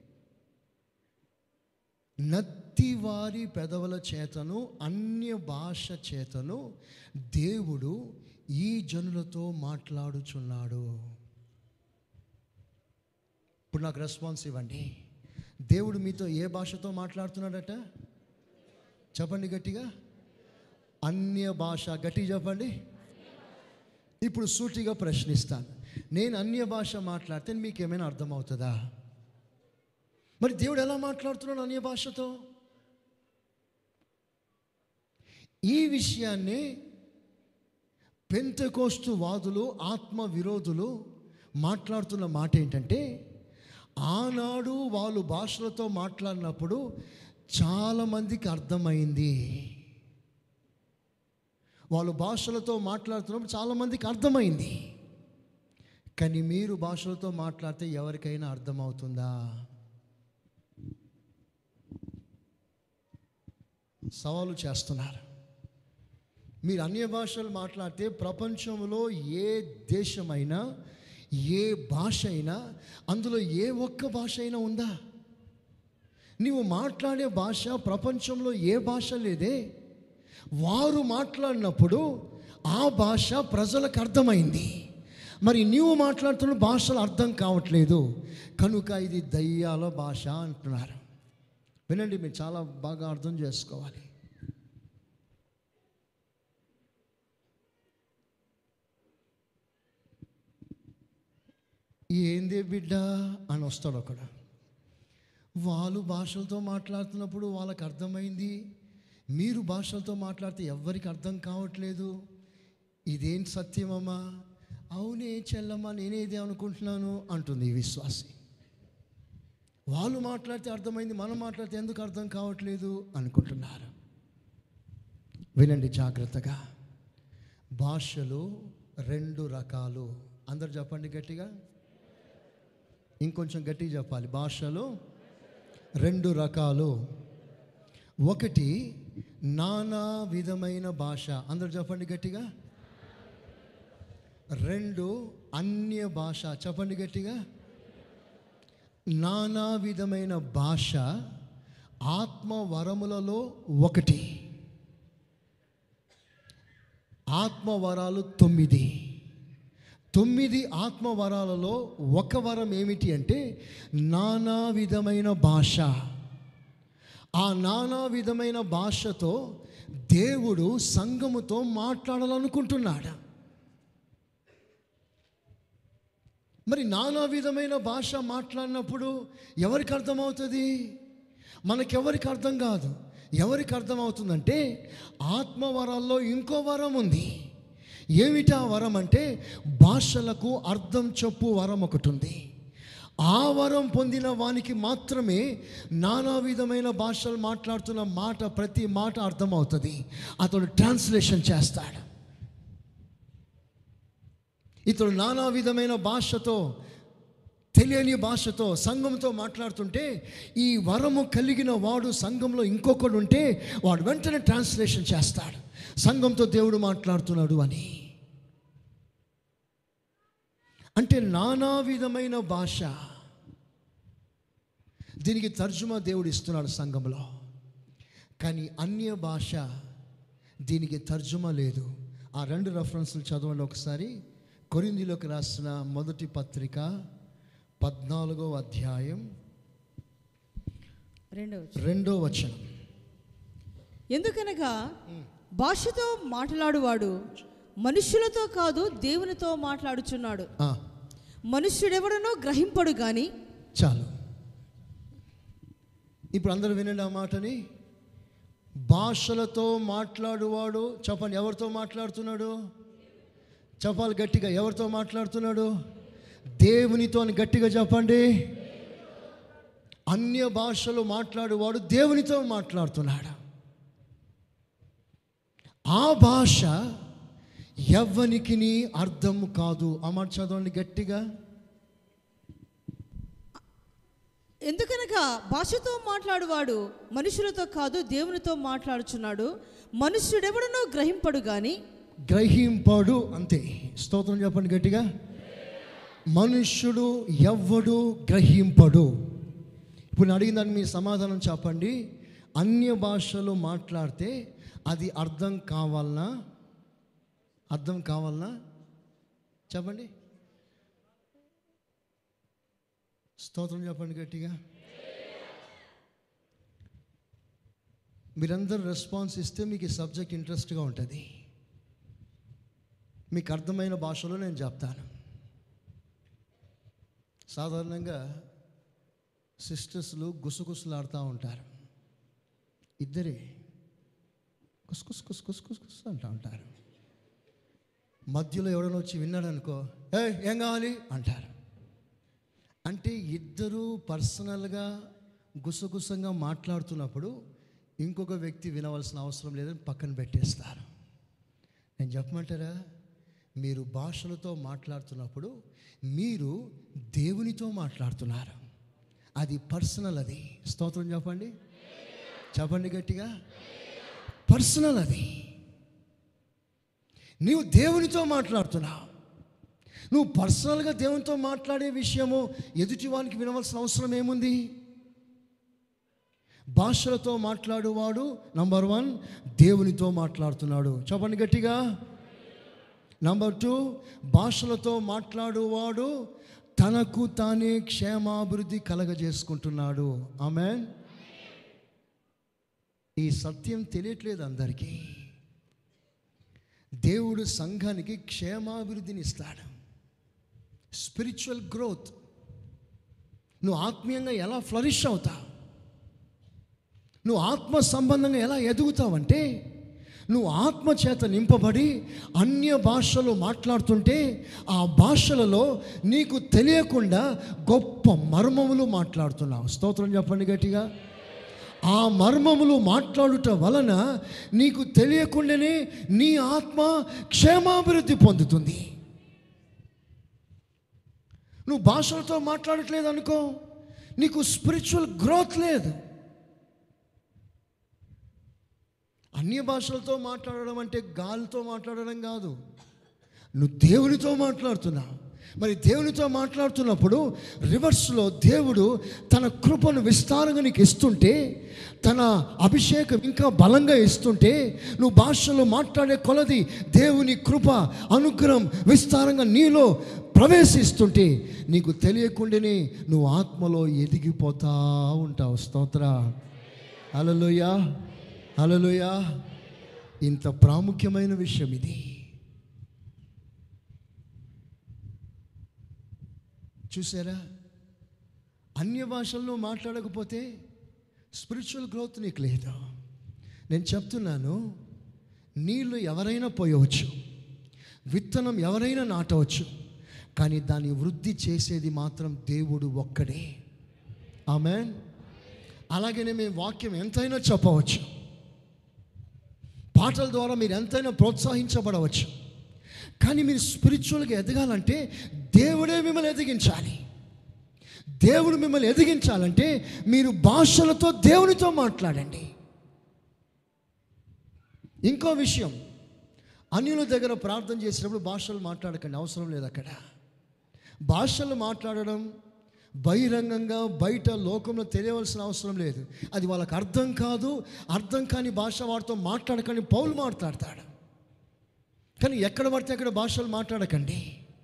నత్తివారి పెదవుల చేతను అన్య భాష చేతను దేవుడు ఈ జనులతో మాట్లాడుచున్నాడు ఇప్పుడు నాకు రెస్పాన్స్ ఇవ్వండి దేవుడు మీతో ఏ భాషతో మాట్లాడుతున్నాడట చెప్పండి గట్టిగా అన్య భాష గట్టిగా చెప్పండి ఇప్పుడు సూటిగా ప్రశ్నిస్తాను నేను అన్య భాష మాట్లాడితే మీకు ఏమైనా అర్థమవుతుందా మరి దేవుడు ఎలా మాట్లాడుతున్నాడు అన్య భాషతో ఈ విషయాన్ని పెంతకోస్తు వాదులు ఆత్మ విరోధులు మాట్లాడుతున్న మాట ఏంటంటే ఆనాడు వాళ్ళు భాషలతో మాట్లాడినప్పుడు చాలామందికి అర్థమైంది వాళ్ళు భాషలతో మాట్లాడుతున్నప్పుడు చాలామందికి అర్థమైంది కానీ మీరు భాషలతో మాట్లాడితే ఎవరికైనా అర్థమవుతుందా సవాలు చేస్తున్నారు మీరు అన్య భాషలు మాట్లాడితే ప్రపంచంలో ఏ దేశమైనా ఏ భాష అయినా అందులో ఏ ఒక్క భాష అయినా ఉందా నీవు మాట్లాడే భాష ప్రపంచంలో ఏ భాష లేదే వారు మాట్లాడినప్పుడు ఆ భాష ప్రజలకు అర్థమైంది మరి నీవు మాట్లాడుతున్న భాషలు అర్థం కావట్లేదు కనుక ఇది దయ్యాల భాష అంటున్నారు వినండి మీరు చాలా బాగా అర్థం చేసుకోవాలి ఏందే బిడ్డ అని వస్తాడు ఒకడు వాళ్ళు భాషలతో మాట్లాడుతున్నప్పుడు వాళ్ళకి అర్థమైంది మీరు భాషలతో మాట్లాడితే ఎవ్వరికి అర్థం కావట్లేదు ఇదేం సత్యమమ్మా అవునే చెల్లమ్మా నేనేదే అనుకుంటున్నాను అంటుంది ఈ విశ్వాసి వాళ్ళు మాట్లాడితే అర్థమైంది మనం మాట్లాడితే ఎందుకు అర్థం కావట్లేదు అనుకుంటున్నారు వినండి జాగ్రత్తగా భాషలు రెండు రకాలు అందరు చెప్పండి గట్టిగా ఇంకొంచెం గట్టిగా చెప్పాలి భాషలు రెండు రకాలు ఒకటి నానా విధమైన భాష అందరు చెప్పండి గట్టిగా రెండు అన్య భాష చెప్పండి గట్టిగా నానా విధమైన భాష ఆత్మ వరములలో ఒకటి ఆత్మ వరాలు తొమ్మిది తొమ్మిది ఆత్మ వరాలలో ఒక వరం ఏమిటి అంటే నానా విధమైన భాష ఆ నానా విధమైన భాషతో దేవుడు సంఘముతో మాట్లాడాలనుకుంటున్నాడు మరి నానా విధమైన భాష మాట్లాడినప్పుడు ఎవరికి అర్థమవుతుంది మనకెవరికి అర్థం కాదు ఎవరికి అర్థమవుతుందంటే ఆత్మవరాల్లో ఇంకో వరం ఉంది ఏమిటి ఆ వరం అంటే భాషలకు అర్థం చెప్పు వరం ఒకటి ఉంది ఆ వరం పొందిన వానికి మాత్రమే నానా విధమైన భాషలు మాట్లాడుతున్న మాట ప్రతి మాట అర్థమవుతుంది అతడు ట్రాన్స్లేషన్ చేస్తాడు ఇతడు నానా విధమైన భాషతో తెలియని భాషతో సంఘంతో మాట్లాడుతుంటే ఈ వరము కలిగిన వాడు సంఘంలో ఇంకొకడు ఉంటే వాడు వెంటనే ట్రాన్స్లేషన్ చేస్తాడు సంఘంతో దేవుడు మాట్లాడుతున్నాడు అని అంటే నానా విధమైన భాష దీనికి తర్జుమా దేవుడు ఇస్తున్నాడు సంఘంలో కానీ అన్య భాష దీనికి తర్జుమా లేదు ఆ రెండు రెఫరెన్స్లు చదవండి ఒకసారి కొరిందిలోకి రాసిన మొదటి పత్రిక పద్నాలుగో అధ్యాయం రెండవ రెండో వచనం ఎందుకనగా భాషతో మాట్లాడువాడు మనుష్యులతో కాదు దేవునితో మాట్లాడుచున్నాడు ఆ, మనుష్యుడెవడనో గ్రహింపడు గాని చాలు ఇప్పుడు అందరూ వినండి ఆ మాటని భాషలతో మాట్లాడువాడు చెప్పండి ఎవరితో మాట్లాడుతున్నాడు చెప్పాలి గట్టిగా ఎవరితో మాట్లాడుతున్నాడు దేవునితో అని గట్టిగా చెప్పండి అన్య భాషలు మాట్లాడువాడు దేవునితో మాట్లాడుతున్నాడు ఆ భాష ఎవ్వనికి అర్థం కాదు ఆ మాట చదవండి గట్టిగా ఎందుకనగా భాషతో మాట్లాడువాడు మనుషులతో కాదు దేవునితో మాట్లాడుచున్నాడు మనుష్యుడెవడనో గ్రహింపడు గాని గ్రహింపడు అంతే స్తోత్రం చెప్పండి గట్టిగా మనుష్యుడు ఎవ్వడు గ్రహింపడు ఇప్పుడు నేను అడిగిన దానికి మీ సమాధానం చెప్పండి అన్య భాషలు మాట్లాడితే అది అర్థం కావాలనా అర్థం కావాలనా చెప్పండి స్తోత్రం చెప్పండి గట్టిగా మీరందరూ రెస్పాన్స్ ఇస్తే మీకు ఈ సబ్జెక్ట్ ఇంట్రెస్ట్గా ఉంటుంది మీకు అర్థమైన భాషలో నేను చెప్తాను సాధారణంగా సిస్టర్స్లు గుసగుసలాడుతూ ఉంటారు ఇద్దరే కుస్ కుస్ కుస్ కుస్ కుస్ కుస్ అంటూ ఉంటారు మధ్యలో ఎవడైనా వచ్చి విన్నాడు అనుకో ఏ ఏం కావాలి అంటారు అంటే ఇద్దరు పర్సనల్గా గుసగుసంగా మాట్లాడుతున్నప్పుడు ఇంకొక వ్యక్తి వినవలసిన అవసరం లేదని పక్కన పెట్టేస్తారు నేను చెప్పమంటారా మీరు భాషలతో మాట్లాడుతున్నప్పుడు మీరు దేవునితో మాట్లాడుతున్నారు అది పర్సనల్ అది స్తోత్రం చెప్పండి చెప్పండి గట్టిగా పర్సనల్ అది నీవు దేవునితో మాట్లాడుతున్నావు నువ్వు పర్సనల్గా దేవునితో మాట్లాడే విషయము ఎదుటివానికి వినవలసిన అవసరం ఏముంది భాషలతో మాట్లాడువాడు నంబర్ వన్ దేవునితో మాట్లాడుతున్నాడు చెప్పండి గట్టిగా నంబర్ టూ భాషలతో మాట్లాడువాడు తనకు తానే క్షేమాభివృద్ధి కలగజేసుకుంటున్నాడు ఆమె ఈ సత్యం తెలియట్లేదు అందరికీ దేవుడు సంఘానికి క్షేమాభివృద్ధిని ఇస్తాడు స్పిరిచువల్ గ్రోత్ నువ్వు ఆత్మీయంగా ఎలా ఫ్లరిష్ అవుతావు నువ్వు ఆత్మ సంబంధంగా ఎలా ఎదుగుతావంటే నువ్వు ఆత్మ చేత నింపబడి అన్య భాషలు మాట్లాడుతుంటే ఆ భాషలలో నీకు తెలియకుండా గొప్ప మర్మములు మాట్లాడుతున్నావు స్తోత్రం చెప్పండి గట్టిగా ఆ మర్మములు మాట్లాడుట వలన నీకు తెలియకుండానే నీ ఆత్మ క్షేమాభివృద్ధి పొందుతుంది నువ్వు భాషలతో మాట్లాడట్లేదు అనుకో నీకు స్పిరిచువల్ గ్రోత్ లేదు అన్య భాషలతో మాట్లాడడం అంటే గాలితో మాట్లాడడం కాదు నువ్వు దేవునితో మాట్లాడుతున్నావు మరి దేవునితో మాట్లాడుతున్నప్పుడు రివర్స్లో దేవుడు తన కృపను విస్తారంగా నీకు ఇస్తుంటే తన అభిషేకం ఇంకా బలంగా ఇస్తుంటే నువ్వు భాషలో మాట్లాడే కొలది దేవుని కృప అనుగ్రహం విస్తారంగా నీలో ప్రవేశిస్తుంటే నీకు తెలియకుండానే నువ్వు ఆత్మలో ఎదిగిపోతా ఉంటావు స్తోత్ర హల్లెలూయా హల్లెలూయా ఇంత ప్రాముఖ్యమైన విషయం ఇది చూసారా అన్య భాషల్లో మాట్లాడకపోతే స్పిరిచువల్ గ్రోత్ నీకు లేదు నేను చెప్తున్నాను నీళ్ళు ఎవరైనా పోయవచ్చు విత్తనం ఎవరైనా నాటవచ్చు కానీ దాన్ని వృద్ధి చేసేది మాత్రం దేవుడు ఒక్కడే ఆమె అలాగనే మేము వాక్యం ఎంతైనా చెప్పవచ్చు పాటల ద్వారా మీరు ఎంతైనా ప్రోత్సహించబడవచ్చు కానీ మీరు స్పిరిచువల్గా ఎదగాలంటే దేవుడే మిమ్మల్ని ఎదిగించాలి దేవుడు మిమ్మల్ని ఎదిగించాలంటే మీరు భాషలతో దేవునితో మాట్లాడండి ఇంకో విషయం అన్యుల దగ్గర ప్రార్థన చేసినప్పుడు భాషలు మాట్లాడకండి అవసరం లేదు అక్కడ భాషలు మాట్లాడడం బహిరంగంగా బయట లోకంలో తెలియవలసిన అవసరం లేదు అది వాళ్ళకి అర్థం కాదు అర్థం కాని భాష వాడితో మాట్లాడకని పౌలు మాట్లాడతాడు కానీ ఎక్కడ పడితే అక్కడ భాషలు మాట్లాడకండి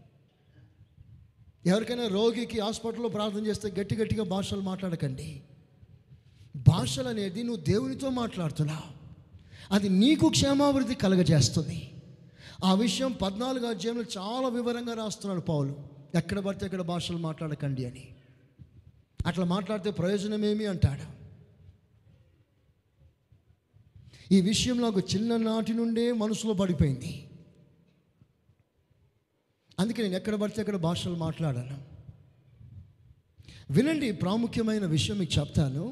ఎవరికైనా రోగికి హాస్పిటల్లో ప్రార్థన చేస్తే గట్టి గట్టిగా భాషలు మాట్లాడకండి భాషలు అనేది నువ్వు దేవునితో మాట్లాడుతున్నావు అది నీకు క్షేమాభివృద్ధి కలగజేస్తుంది ఆ విషయం పద్నాలుగు అధ్యాయంలో చాలా వివరంగా రాస్తున్నాడు పౌలు ఎక్కడ పడితే అక్కడ భాషలు మాట్లాడకండి అని అట్లా మాట్లాడితే ప్రయోజనమేమి అంటాడు ఈ విషయం నాకు చిన్ననాటి నుండే మనసులో పడిపోయింది అందుకే నేను ఎక్కడ పడితే అక్కడ భాషలు మాట్లాడాను వినండి ప్రాముఖ్యమైన విషయం మీకు చెప్తాను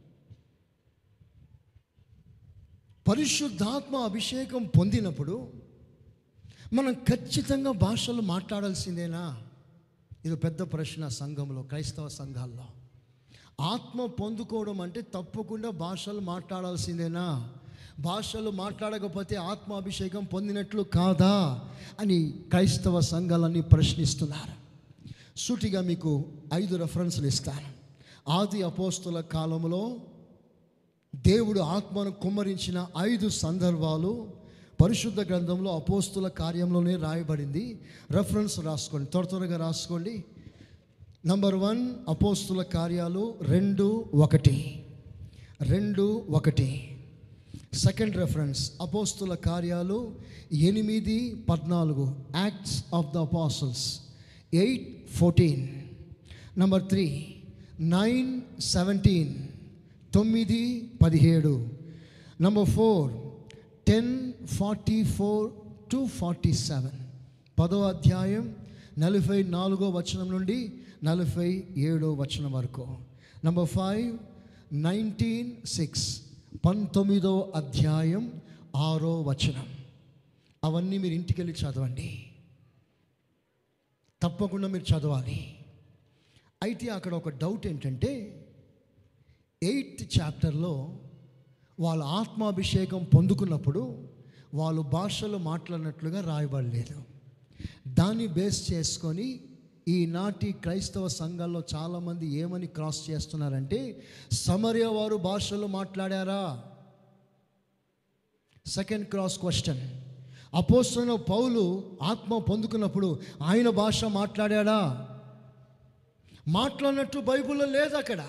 పరిశుద్ధాత్మ అభిషేకం పొందినప్పుడు మనం ఖచ్చితంగా భాషలు మాట్లాడాల్సిందేనా ఇది పెద్ద ప్రశ్న సంఘంలో క్రైస్తవ సంఘాల్లో ఆత్మ పొందుకోవడం అంటే తప్పకుండా భాషలు మాట్లాడాల్సిందేనా భాషలు మాట్లాడకపోతే ఆత్మ అభిషేకం పొందినట్లు కాదా అని క్రైస్తవ సంఘాలన్నీ ప్రశ్నిస్తున్నారు సూటిగా మీకు ఐదు రెఫరెన్స్లు ఇస్తాను ఆది అపోస్తుల కాలంలో దేవుడు ఆత్మను కుమ్మరించిన ఐదు సందర్భాలు పరిశుద్ధ గ్రంథంలో అపోస్తుల కార్యంలోనే రాయబడింది రెఫరెన్స్ రాసుకోండి త్వర త్వరగా రాసుకోండి నంబర్ వన్ అపోస్తుల కార్యాలు రెండు ఒకటి రెండు ఒకటి సెకండ్ రెఫరెన్స్ అపోస్తుల కార్యాలు ఎనిమిది పద్నాలుగు acts of the apostles eight fourteen number three nine seventeen తొమ్మిది పదిహేడు number four ten forty four to forty seven పదో అధ్యాయం నలభై నాలుగో వచనం నుండి నలభై ఏడో వచనం వరకు నంబర్ ఫైవ్ నైన్టీన్ సిక్స్ పంతొమ్మిదో అధ్యాయం ఆరో వచనం అవన్నీ మీరు ఇంటికి వెళ్ళి చదవండి తప్పకుండా మీరు చదవాలి అయితే అక్కడ ఒక డౌట్ ఏంటంటే ఎయిత్ చాప్టర్లో వాళ్ళ ఆత్మాభిషేకం పొందుకున్నప్పుడు వాళ్ళు భాషలు మాట్లాడినట్లుగా రాయబడలేదు దాన్ని బేస్ చేసుకొని ఈనాటి క్రైస్తవ సంఘాల్లో చాలామంది ఏమని క్రాస్ చేస్తున్నారంటే సమర్య వారు భాషలు మాట్లాడారా సెకండ్ క్రాస్ క్వశ్చన్ అపోస్తున్న పౌలు ఆత్మ పొందుకున్నప్పుడు ఆయన భాష మాట్లాడాడా మాట్లాడినట్టు బైబిల్లో లేదు అక్కడ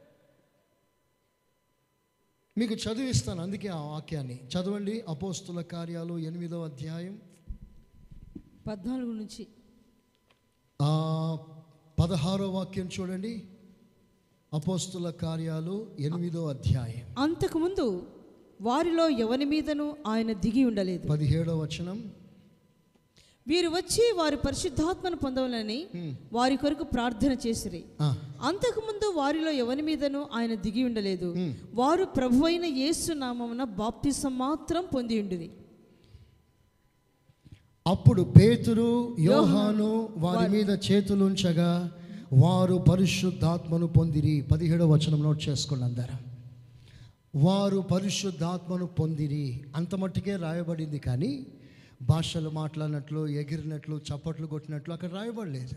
మీకు చదివిస్తాను అందుకే ఆ వాక్యాన్ని చదవండి అపోస్తుల కార్యాలు ఎనిమిదవ అధ్యాయం పద్నాలుగు నుంచి ఆ, పదహారో వాక్యం చూడండి అపోస్తుల కార్యాలు ఎనిమిదో అధ్యాయం అంతకుముందు వారిలో ఎవరి మీదను ఆయన దిగి ఉండలేదు పదిహేడో వచనం వీరు వచ్చి వారి పరిశుద్ధాత్మను పొందవాలని వారి కొరకు ప్రార్థన చేసిరి ఆ, అంతకుముందు వారిలో ఎవరి మీదను ఆయన దిగి ఉండలేదు వారు ప్రభువైన యేసు నామమున బాప్తిసం మాత్రం పొంది ఉండిరి అప్పుడు పేతురు యోహాను వారి మీద చేతులుంచగా వారు పరిశుద్ధాత్మను పొందిరి పదిహేడో వచనం నోట్ చేసుకోండి అందరూ వారు పరిశుద్ధాత్మను పొందిరి అంత మట్టుకే రాయబడింది కానీ భాషలు మాట్లాడినట్లు ఎగిరినట్లు చప్పట్లు కొట్టినట్లు అక్కడ రాయబడలేదు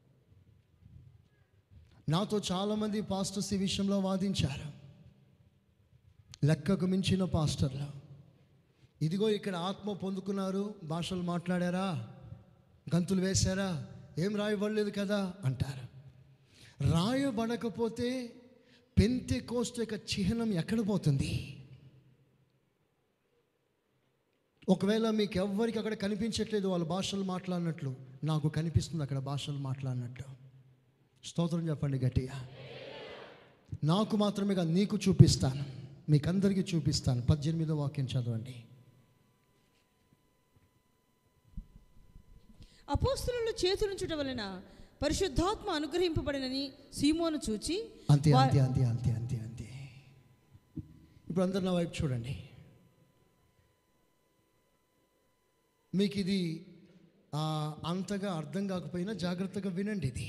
నాతో చాలామంది పాస్టర్స్ ఈ విషయంలో వాదించారు లెక్కకు మించిన పాస్టర్లు ఇదిగో ఇక్కడ ఆత్మ పొందుకున్నారు భాషలు మాట్లాడారా గంతులు వేశారా ఏం రాయబడలేదు కదా అంటారు రాయబడకపోతే పెంతె కోస్ట్ యొక్క చిహ్నం ఎక్కడ పోతుంది ఒకవేళ మీకు ఎవ్వరికి అక్కడ కనిపించట్లేదు వాళ్ళ భాషలు మాట్లాడినట్లు నాకు కనిపిస్తుంది అక్కడ భాషలు మాట్లాడినట్లు స్తోత్రం చెప్పండి గట్టిగా నాకు మాత్రమే కాదు నీకు చూపిస్తాను మీకు అందరికీ చూపిస్తాను పద్దెనిమిదో వాక్యం చదవండి అపోస్తులు చేతులుంచుట వలన పరిశుద్ధాత్మ అనుగ్రహింపబడినని సీమోను చూచి అంతే వా- అంతే అంతే అంతే అంతే అంతే ఇప్పుడు అందరు నా వైపు చూడండి మీకు ఇది ఆ, అంతగా అర్థం కాకపోయినా జాగ్రత్తగా వినండి ఇది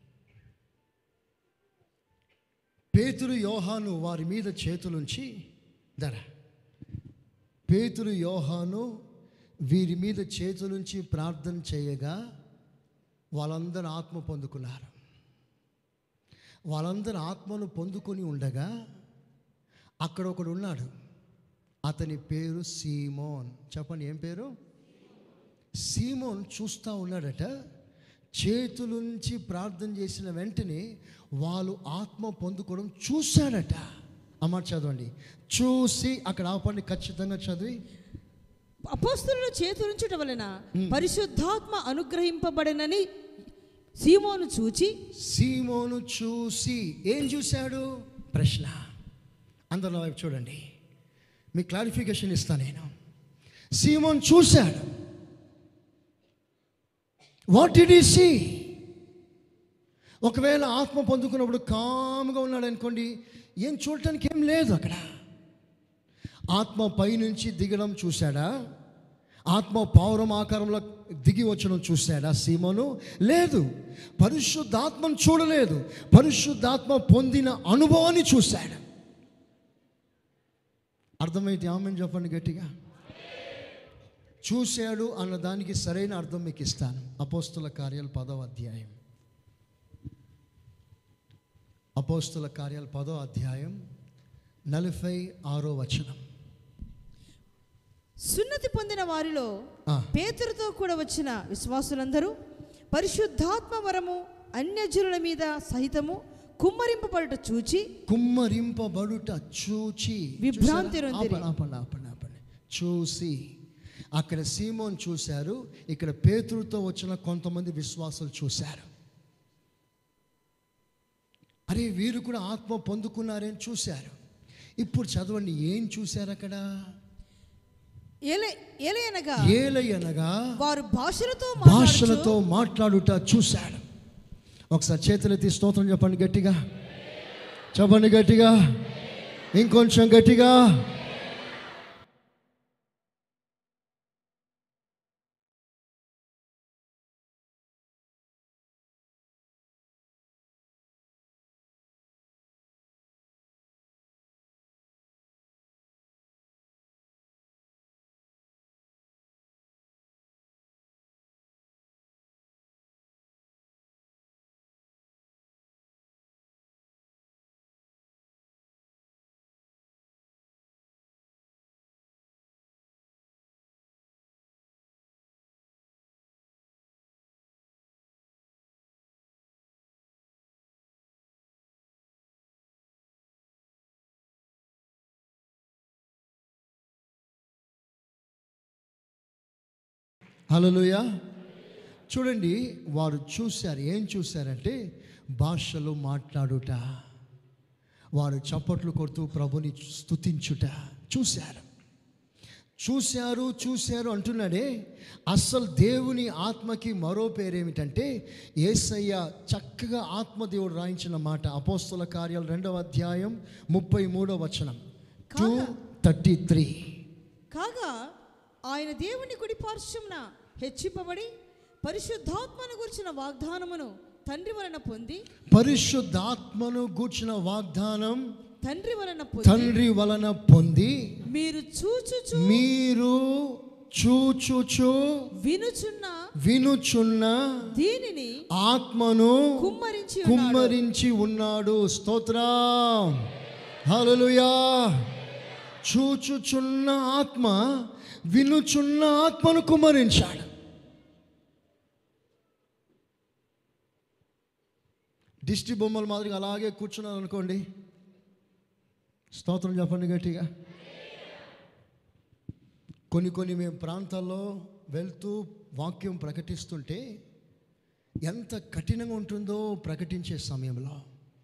పేతురు యోహాను వారి మీద చేతులుంచి ధర పేతురు యోహాను వీరి మీద చేతులుంచి ప్రార్థన చేయగా వాళ్ళందరూ ఆత్మ పొందుకున్నారు వాళ్ళందరూ ఆత్మను పొందుకొని ఉండగా అక్కడ ఒకడు ఉన్నాడు అతని పేరు సీమోన్ చెప్పండి ఏం పేరు సీమోన్ చూస్తూ ఉన్నాడట చేతులుంచి ప్రార్థన చేసిన వెంటనే వాళ్ళు ఆత్మ పొందుకోవడం చూశాడట అమ్మ చదవండి చూసి అక్కడ ఆపండి ఖచ్చితంగా చదివి అపోస్తులు చేతులుంచుట వలన పరిశుద్ధాత్మ అనుగ్రహింపబడినని సీమోను చూచి సీమోను చూసి ఏం చూశాడు ప్రశ్న అందరిలో వైపు చూడండి మీ క్లారిఫికేషన్ ఇస్తా నేను సీమోన్ చూశాడు వాట్ డిడ్ ఈ సీ ఒకవేళ ఆత్మ పొందుకున్నప్పుడు కామ్గా ఉన్నాడు అనుకోండి ఏం చూడటానికి ఏం లేదు అక్కడ ఆత్మ పైనుంచి దిగడం చూశాడా ఆత్మ పౌరం ఆకారంలో దిగి వచ్చడం చూశాడా సీమోను లేదు పరిశుద్ధాత్మను చూడలేదు పరిశుద్ధాత్మ పొందిన అనుభవాన్ని చూశాడు అర్థమైతే ఆమెను చెప్పండి గట్టిగా చూశాడు అన్న దానికి సరైన అర్థం మీకు ఇస్తాను అపోస్తుల కార్యాలు పదవ అధ్యాయం అపోస్తుల కార్యాలు పదో అధ్యాయం నలభై ఆరో వచనం సున్నతి పొందిన వారిలో ఆ. పేతురుతో కూడా వచ్చిన విశ్వాసులందరూ పరిశుద్ధాత్మ వరము అన్యజనుల మీద సహితము కుమ్మరింపబడుట చూచి కుమ్మరింపబడుట చూచి విభ్రాంతి చూసారా? నొందిరి. ఆపండి, ఆపండి, ఆపండి, ఆపండి. చూసి అక్కడ సీమోన్ చూశారు ఇక్కడ పేతురుతో వచ్చిన కొంతమంది విశ్వాసులు చూశారు అరే వీరు కూడా ఆత్మ పొందుకున్నారని చూశారు ఇప్పుడు చదవండి ఏం చూశారు అక్కడ ఏలే ఏలయనగా ఏలయనగా వారు భాషలతో భాషలతో మాట్లాడుట చూశాడు ఒకసారి చేతులెత్తి స్తోత్రం చెప్పండి గట్టిగా చెప్పండి గట్టిగా ఇంకొంచెం గట్టిగా హల్లెలూయా చూడండి వారు చూశారు ఏం చూశారంటే భాషలు మాట్లాడుట వారు చప్పట్లు కొడుతూ ప్రభుని స్తుతించుట చూశారు చూశారు చూశారు అంటున్నాడే అస్సలు దేవుని ఆత్మకి మరో పేరేమిటంటే ఏసయ్య చక్కగా ఆత్మదేవుడు రాయించిన మాట అపోస్తుల కార్యాలు రెండవ అధ్యాయం ముప్పై మూడవ వచనం టూ థర్టీ త్రీ కాగా ఆయన దేవుని కుడి పార్శ్వమున హెచ్చింపబడి పరిశుద్ధాత్మను గురించిన వాగ్దానమును తండ్రి వలన పొంది పరిశుద్ధాత్మను గూర్చిన వాగ్దానం తండ్రి వలన పొంది తండ్రి వలన పొంది మీరు చూచుచు మీరు చూచుచు వినుచున్న వినుచున్న దీనిని ఆత్మను కుమ్మరించి ఉన్నాడు. కుమ్మరించి ఉన్నాడు స్తోత్రం హల్లెలూయా చూచుచున్న ఆత్మ వినుచున్న ఆత్మను కుమ్మరించాడు దిష్టి బొమ్మల మాదిరిగా అలాగే కూర్చున్నారు అనుకోండి స్తోత్రం చెప్పండి గట్టిగా కొన్ని కొన్ని మేము ప్రాంతాల్లో వెళ్తూ వాక్యం ప్రకటిస్తుంటే ఎంత కఠినంగా ఉంటుందో ప్రకటించే సమయంలో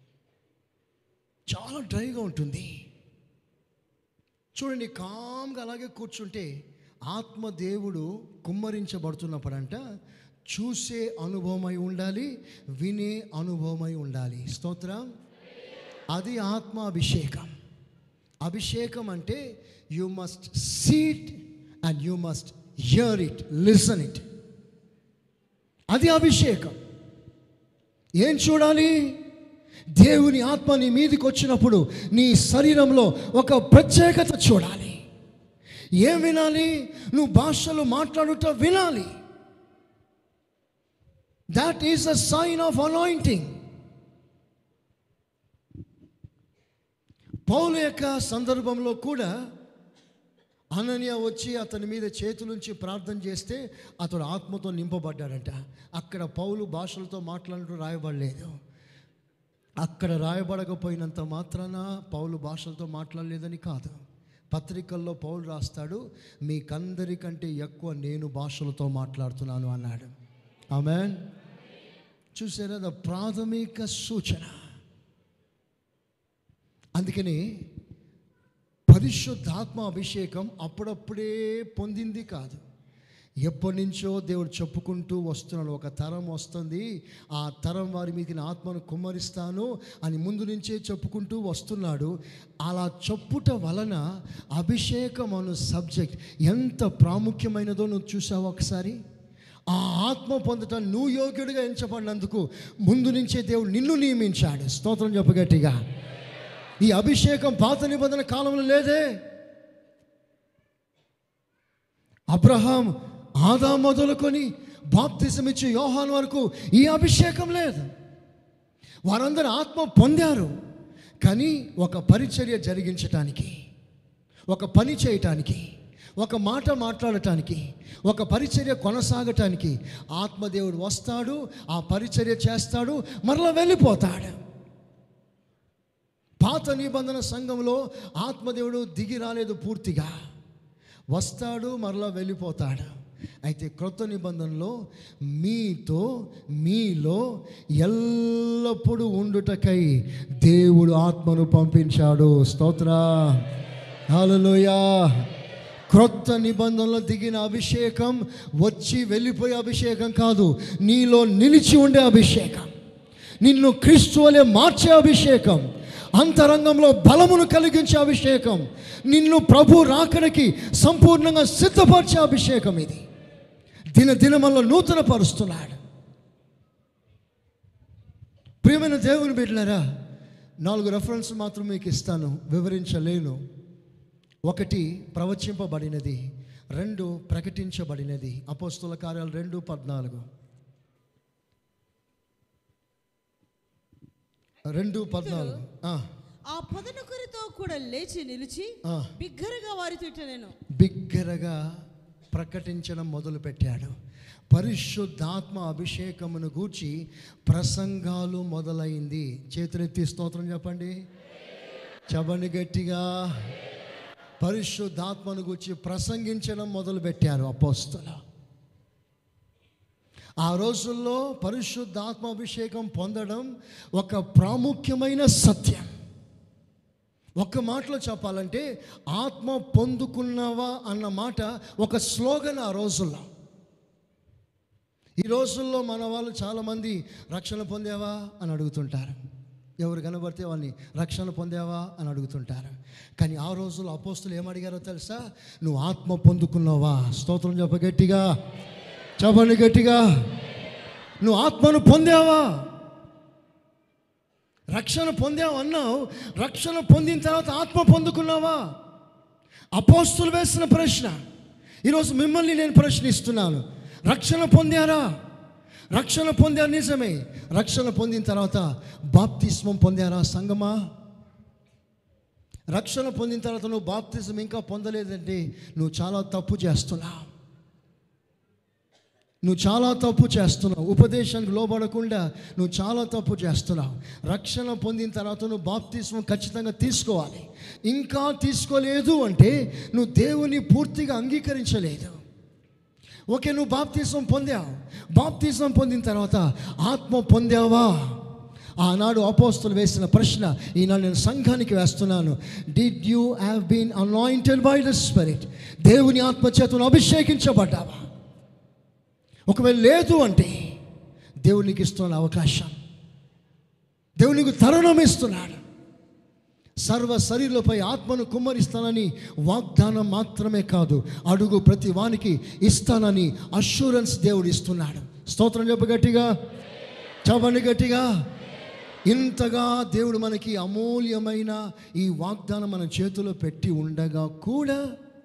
చాలా డ్రైగా ఉంటుంది చూడండి కామ్గా అలాగే కూర్చుంటే ఆత్మదేవుడు కుమ్మరించబడుతున్నప్పుడంట చూసే అనుభవమై ఉండాలి వినే అనుభవమై ఉండాలి స్తోత్రం అది ఆత్మ అభిషేకం అభిషేకం అంటే you must see it and you must hear it listen it అది అభిషేకం ఏం చూడాలి దేవుని ఆత్మ నీ మీదకి వచ్చినప్పుడు నీ శరీరంలో ఒక ప్రత్యేకత చూడాలి ఏం వినాలి నువ్వు భాషలు మాట్లాడుట వినాలి that is a sign of anointing పౌలు యొక్క సందర్భంలో కూడా అనన్య వచ్చి అతని మీద చేతులుంచి ప్రార్థన చేస్తే అతడు ఆత్మతో నింపబడ్డాడంట అక్కడ పౌలు భాషలతో మాట్లాడుతూ రాయబడలేదు అక్కడ రాయబడకపోయినంత మాత్రాన పౌలు భాషలతో మాట్లాడలేదని కాదు పత్రికల్లో పౌలు రాస్తాడు మీకందరికంటే ఎక్కువ నేను భాషలతో మాట్లాడుతున్నాను అన్నాడు ఆమె చూసారా అది ప్రాథమిక సూచన అందుకని పరిశుద్ధాత్మ అభిషేకం అప్పుడప్పుడే పొందింది కాదు ఎప్పటి నుంచో దేవుడు చెప్పుకుంటూ వస్తున్నాడు ఒక తరం వస్తుంది ఆ తరం వారి మీదకి నా ఆత్మను కుమ్మరిస్తాను అని ముందు నుంచే చెప్పుకుంటూ వస్తున్నాడు అలా చెప్పుట వలన అభిషేకం అను సబ్జెక్ట్ ఎంత ప్రాముఖ్యమైనదో నువ్వు చూసావు ఒకసారి ఆ ఆత్మ పొందటం నువ్వు యోగ్యుడిగా ఎంచబడినందుకు ముందు నుంచే దేవుడు నిన్ను నియమించాడు స్తోత్రం చెప్పగట్టిగా ఈ అభిషేకం పాత నిబంధన కాలంలో లేదే అబ్రహాం ఆదా మొదలుకొని బాప్తిసం ఇచ్చి యోహాన్ వరకు ఈ అభిషేకం లేదు వారందరూ ఆత్మ పొందారు కానీ ఒక పరిచర్య జరిగించటానికి ఒక పని చేయటానికి ఒక మాట మాట్లాడటానికి ఒక పరిచర్య కొనసాగటానికి ఆత్మదేవుడు వస్తాడు ఆ పరిచర్య చేస్తాడు మరలా వెళ్ళిపోతాడు పాత నిబంధన సంఘంలో ఆత్మదేవుడు దిగి రాలేదు పూర్తిగా వస్తాడు మరలా వెళ్ళిపోతాడు అయితే క్రొత్త నిబంధనలో మీతో మీలో ఎల్లప్పుడూ ఉండుటకై దేవుడు ఆత్మను పంపించాడు స్తోత్ర హల్లెలూయా క్రొత్త నిబంధనలో దిగిన అభిషేకం వచ్చి వెళ్ళిపోయే అభిషేకం కాదు నీలో నిలిచి ఉండే అభిషేకం నిన్ను క్రీస్తు వలె మార్చే అభిషేకం అంతరంగంలో బలమును కలిగించే అభిషేకం నిన్ను ప్రభు రాకడికి సంపూర్ణంగా సిద్ధపరిచే అభిషేకం ఇది దిన దినమల్లో నూతన పరుస్తున్నాడు ప్రియమైన దేవుని బిడ్డలారా నాలుగు రెఫరెన్స్ మాత్రం మీకు ఇస్తాను వివరించలేను ఒకటి ప్రవచింపబడినది రెండు ప్రకటించబడినది అపోస్తుల కార్యాలు రెండు పద్నాలుగు రెండు పద్నాలుగు ఆ, ఆ పొదనొకరితో కూడా లేచి నిలిచి ఆ. బిగ్గరగా వారితో ఇట్లా నేను బిగ్గరగా ప్రకటించడం మొదలుపెట్టాడు పరిశుద్ధాత్మ అభిషేకమును గూర్చి ప్రసంగాలు మొదలైంది చేతులెత్తి స్తోత్రం చెప్పండి చెప్పండి గట్టిగా పరిశుద్ధాత్మను గూర్చి ప్రసంగించడం మొదలుపెట్టారు అపోస్తులు ఆ రోజుల్లో పరిశుద్ధాత్మాభిషేకం పొందడం ఒక ప్రాముఖ్యమైన సత్యం ఒక్క మాటలో చెప్పాలంటే ఆత్మ పొందుకున్నావా అన్న మాట ఒక స్లోగన్ ఆ రోజుల్లో ఈ రోజుల్లో మన వాళ్ళు చాలామంది రక్షణ పొందావా అని అడుగుతుంటారు ఎవరు కనబడితే వాళ్ళని రక్షణ పొందావా అని అడుగుతుంటారు కానీ ఆ రోజుల్లో అపోస్తులు ఏమడిగారో తెలుసా నువ్వు ఆత్మ పొందుకున్నావా స్తోత్రం చెప్ప గట్టిగా చెప్పండి గట్టిగా నువ్వు ఆత్మను పొందావా రక్షణ పొందావు అన్నావు రక్షణ పొందిన తర్వాత ఆత్మ పొందుకున్నావా అపోస్తులు వేసిన ప్రశ్న ఈరోజు మిమ్మల్ని నేను ప్రశ్నిస్తున్నాను రక్షణ పొందారా రక్షణ పొందారు నిజమే రక్షణ పొందిన తర్వాత బాప్తిస్మం పొందారా సంగమా రక్షణ పొందిన తర్వాత నువ్వు బాప్తిజం ఇంకా పొందలేదంటే నువ్వు చాలా తప్పు చేస్తున్నావు నువ్వు చాలా తప్పు చేస్తున్నావు ఉపదేశానికి లోబడకుండా నువ్వు చాలా తప్పు చేస్తున్నావు రక్షణ పొందిన తర్వాత నువ్వు బాప్తిస్మం ఖచ్చితంగా తీసుకోవాలి ఇంకా తీసుకోలేదు అంటే నువ్వు దేవుని పూర్తిగా అంగీకరించలేదు ఓకే నువ్వు బాప్తిజం పొందావు బాప్తిజం పొందిన తర్వాత ఆత్మ పొందావా ఆనాడు అపోస్తులు వేసిన ప్రశ్న ఈనాడు నేను సంఘానికి వేస్తున్నాను did you have been anointed by the spirit దేవుని ఆత్మ చేతను అభిషేకించబడ్డావా ఒకవేళ లేదు అంటే దేవునికి ఇస్తున్న అవకాశం దేవునికి తరుణం ఇస్తున్నాడు సర్వ శరీరులపై ఆత్మను కుమ్మరిస్తానని వాగ్దానం మాత్రమే కాదు అడుగు ప్రతి వానికి ఇస్తానని అష్యూరెన్స్ దేవుడు ఇస్తున్నాడు స్తోత్రం చెప్పు గట్టిగా చెప్పండి గట్టిగా ఇంతగా దేవుడు మనకి అమూల్యమైన ఈ వాగ్దానం మన చేతిలో పెట్టి ఉండగా కూడా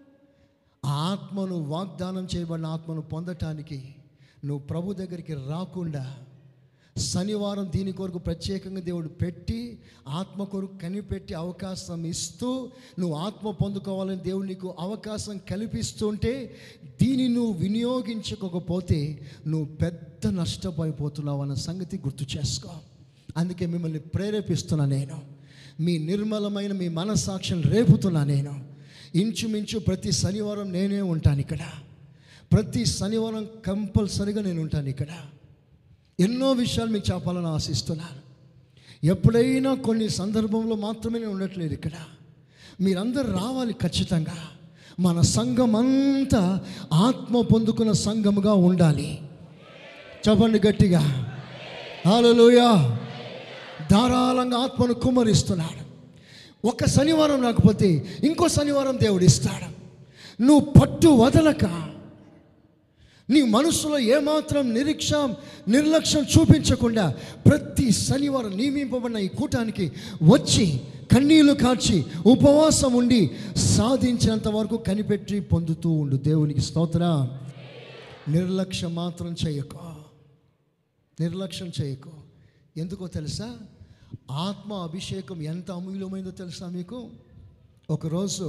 ఆ ఆత్మను వాగ్దానం చేయబడిన ఆత్మను పొందటానికి నువ్వు ప్రభు దగ్గరికి రాకుండా శనివారం దీని కొరకు ప్రత్యేకంగా దేవుడు పెట్టి ఆత్మ కొరకు కనిపెట్టి అవకాశం ఇస్తూ నువ్వు ఆత్మ పొందుకోవాలని దేవుడు నీకు అవకాశం కల్పిస్తుంటే దీన్ని నువ్వు వినియోగించకపోతే నువ్వు పెద్ద నష్టపోయిపోతున్నావు అన్న సంగతి గుర్తు చేసుకో అందుకే మిమ్మల్ని ప్రేరేపిస్తున్నా నేను మీ నిర్మలమైన మీ మనస్సాక్షిని రేపుతున్నా నేను ఇంచుమించు ప్రతి శనివారం నేనే ఉంటాను ఇక్కడ ప్రతి శనివారం కంపల్సరిగా నేను ఉంటాను ఇక్కడ ఎన్నో విషయాలు మీకు చెప్పాలని ఆశిస్తున్నాను ఎప్పుడైనా కొన్ని సందర్భంలో మాత్రమే నేను ఉండట్లేదు ఇక్కడ మీరందరూ రావాలి ఖచ్చితంగా మన సంఘం అంతా ఆత్మ పొందుకున్న సంఘముగా ఉండాలి చెప్పండి గట్టిగా హల్లెలూయా ధారాళంగా ఆత్మను కుమ్మరిస్తున్నాడు ఒక శనివారం రాకపోతే ఇంకో శనివారం దేవుడు ఇస్తాడు నువ్వు పట్టు వదలక నీ మనసులో ఏమాత్రం నిరీక్ష నిర్లక్ష్యం చూపించకుండా ప్రతి శనివారం నియమింపబడిన ఈ కూటానికి వచ్చి కన్నీళ్లు కార్చి ఉపవాసం ఉండి సాధించేంత వరకు కనిపెట్టి పొందుతూ ఉండు దేవునికి స్తోత్ర నిర్లక్ష్యం మాత్రం చేయకు నిర్లక్ష్యం చేయకు ఎందుకో తెలుసా ఆత్మ అభిషేకం ఎంత అమూల్యమైందో తెలుసా మీకు ఒకరోజు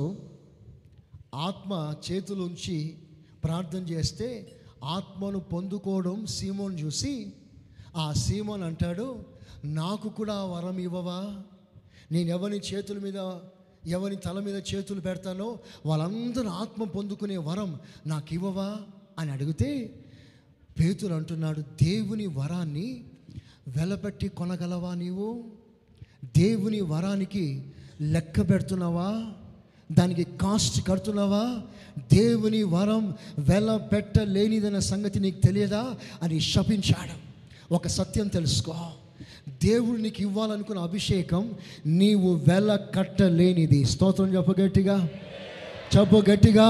ఆత్మ చేతులుంచి ప్రార్థన చేస్తే ఆత్మను పొందుకోవడం సీమోన్ చూసి ఆ సీమోన్ అంటాడు నాకు కూడా ఆ వరం ఇవ్వవా నేను ఎవరి చేతుల మీద ఎవరి తల మీద చేతులు పెడతానో వాళ్ళందరూ ఆత్మ పొందుకునే వరం నాకు ఇవ్వవా అని అడిగితే పేతురు అంటున్నాడు దేవుని వరాన్ని వెలపెట్టి కొనగలవా నీవు దేవుని వరానికి లెక్క పెడుతున్నావా దానికి కాస్ట్ కడుతున్నావా దేవుని వరం వెల పెట్టలేనిదన్న సంగతి నీకు తెలియదా అని శపించాడు ఒక సత్యం తెలుసుకో దేవుడు నీకు ఇవ్వాలనుకున్న అభిషేకం నీవు వెల కట్టలేనిది స్తోత్రం చెప్ప గట్టిగా చెప్పు గట్టిగా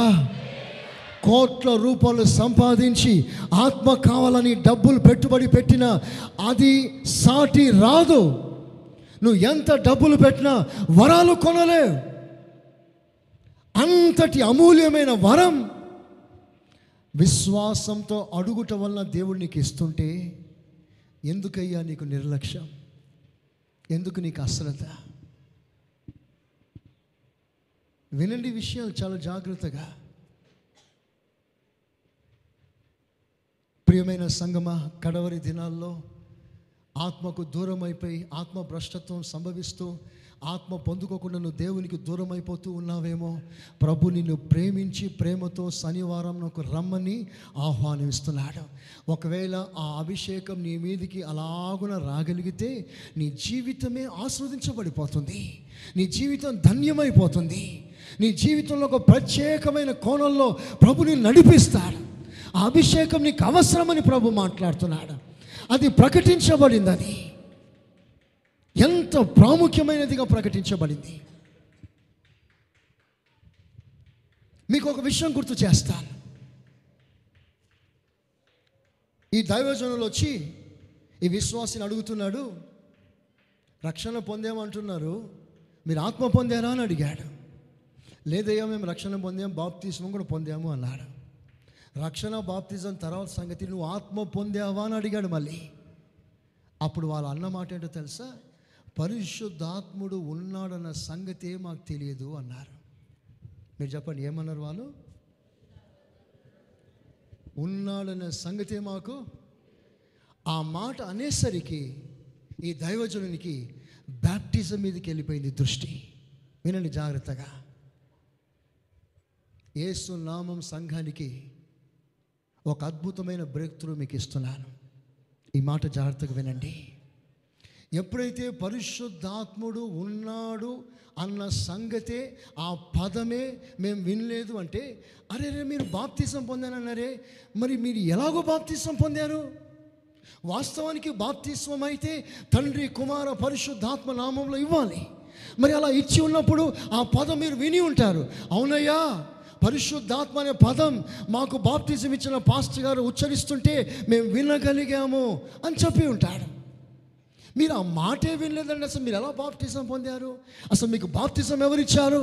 కోట్ల రూపాయలు సంపాదించి ఆత్మ కావాలని డబ్బులు పెట్టుబడి పెట్టినా అది సాటి రాదు నువ్వు ఎంత డబ్బులు పెట్టినా వరాలు కొనలేవు అంతటి అమూల్యమైన వరం విశ్వాసంతో అడుగుట వలన దేవుడు నీకు ఇస్తుంటే ఎందుకయ్యా నీకు నిర్లక్ష్యం ఎందుకు నీకు అశ్రద్ధ వినండి విషయాలు చాలా జాగ్రత్తగా ప్రియమైన సంగమ కడవరి దినాల్లో ఆత్మకు దూరం అయిపోయి ఆత్మ భ్రష్టత్వం సంభవిస్తూ ఆత్మ పొందుకోకుండా నువ్వు దేవునికి దూరం అయిపోతూ ఉన్నావేమో ప్రభు నిన్ను ప్రేమించి ప్రేమతో శనివారం నాకు రమ్మని ఆహ్వానిస్తున్నాడు ఒకవేళ ఆ అభిషేకం నీ మీదికి అలాగున రాగలిగితే నీ జీవితమే ఆస్వాదించబడిపోతుంది నీ జీవితం ధన్యమైపోతుంది నీ జీవితంలో ఒక ప్రత్యేకమైన కోణంలో ప్రభుని నడిపిస్తాడు ఆ అభిషేకం నీకు అవసరమని ప్రభు మాట్లాడుతున్నాడు అది ప్రకటించబడింది అది ఎంత ప్రాముఖ్యమైనదిగా ప్రకటించబడింది మీకు ఒక విషయం గుర్తు చేస్తాను ఈ దైవజనులు వచ్చి ఈ విశ్వాసిని అడుగుతున్నాడు రక్షణ పొందామంటున్నారు మీరు ఆత్మ పొందారా అని అడిగాడు లేదయ్యా మేము రక్షణ పొందాం బాప్తిజం కూడా పొందాము అన్నాడు రక్షణ బాప్తిజం తర్వాత సంగతి నువ్వు ఆత్మ పొందావా అని అడిగాడు మళ్ళీ అప్పుడు వాళ్ళ అన్న మాట ఏంటో తెలుసా పరిశుద్ధాత్ముడు ఉన్నాడన్న సంగతే మాకు తెలియదు అన్నారు మీరు చెప్పండి ఏమన్నారు వాళ్ళు ఉన్నాడన్న సంగతే మాకు ఆ మాట అనేసరికి ఈ దైవజనునికి బ్యాప్టిజం మీదకి వెళ్ళిపోయింది దృష్టి వినండి జాగ్రత్తగా యేసు నామం సంఘానికి ఒక అద్భుతమైన బ్రేక్ త్రూ మీకు ఇస్తున్నాను ఈ మాట జాగ్రత్తగా వినండి ఎప్పుడైతే పరిశుద్ధాత్ముడు ఉన్నాడు అన్న సంగతే ఆ పదమే మేము వినలేదు అంటే అరే రే మీరు బాప్తిసం పొందానన్నారే మరి మీరు ఎలాగో బాప్తిసం పొందారు వాస్తవానికి బాప్తిస్వం అయితే తండ్రి కుమార పరిశుద్ధాత్మ నామంలో ఇవ్వాలి మరి అలా ఇచ్చి ఉన్నప్పుడు ఆ పదం మీరు విని ఉంటారు అవునయ్యా పరిశుద్ధాత్మ అనే పదం మాకు బాప్తిజం ఇచ్చిన పాస్టర్ గారు ఉచ్చరిస్తుంటే మేము వినగలిగాము అని చెప్పి ఉంటాడు మీరు ఆ మాటే వినలేదండి అసలు మీరు ఎలా బాప్తిజం పొందారు అసలు మీకు బాప్తిజం ఎవరిచ్చారు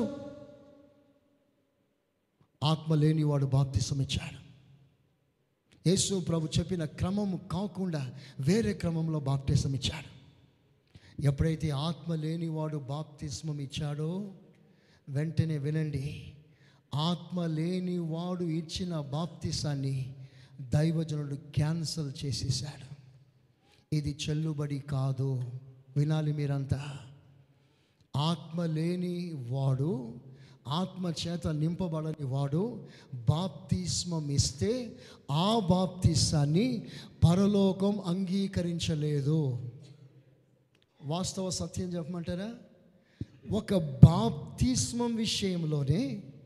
ఆత్మ లేనివాడు బాప్తిజం ఇచ్చాడు యేసు ప్రభు చెప్పిన క్రమం కాకుండా వేరే క్రమంలో బాప్తిజం ఇచ్చాడు ఎప్పుడైతే ఆత్మ లేనివాడు బాప్తిస్మం ఇచ్చాడో వెంటనే వినండి ఆత్మ లేనివాడు ఇచ్చిన బాప్తిసాన్ని దైవజనుడు క్యాన్సల్ చేసేసాడు ఇది చెల్లుబడి కాదు వినాలి మీరంతా ఆత్మ లేని వాడు ఆత్మ చేత నింపబడని వాడు బాప్తిస్మం ఇస్తే ఆ బాప్తిసాన్ని పరలోకం అంగీకరించలేదు వాస్తవ సత్యం చెప్పమంటారా ఒక బాప్తిస్మం విషయంలోనే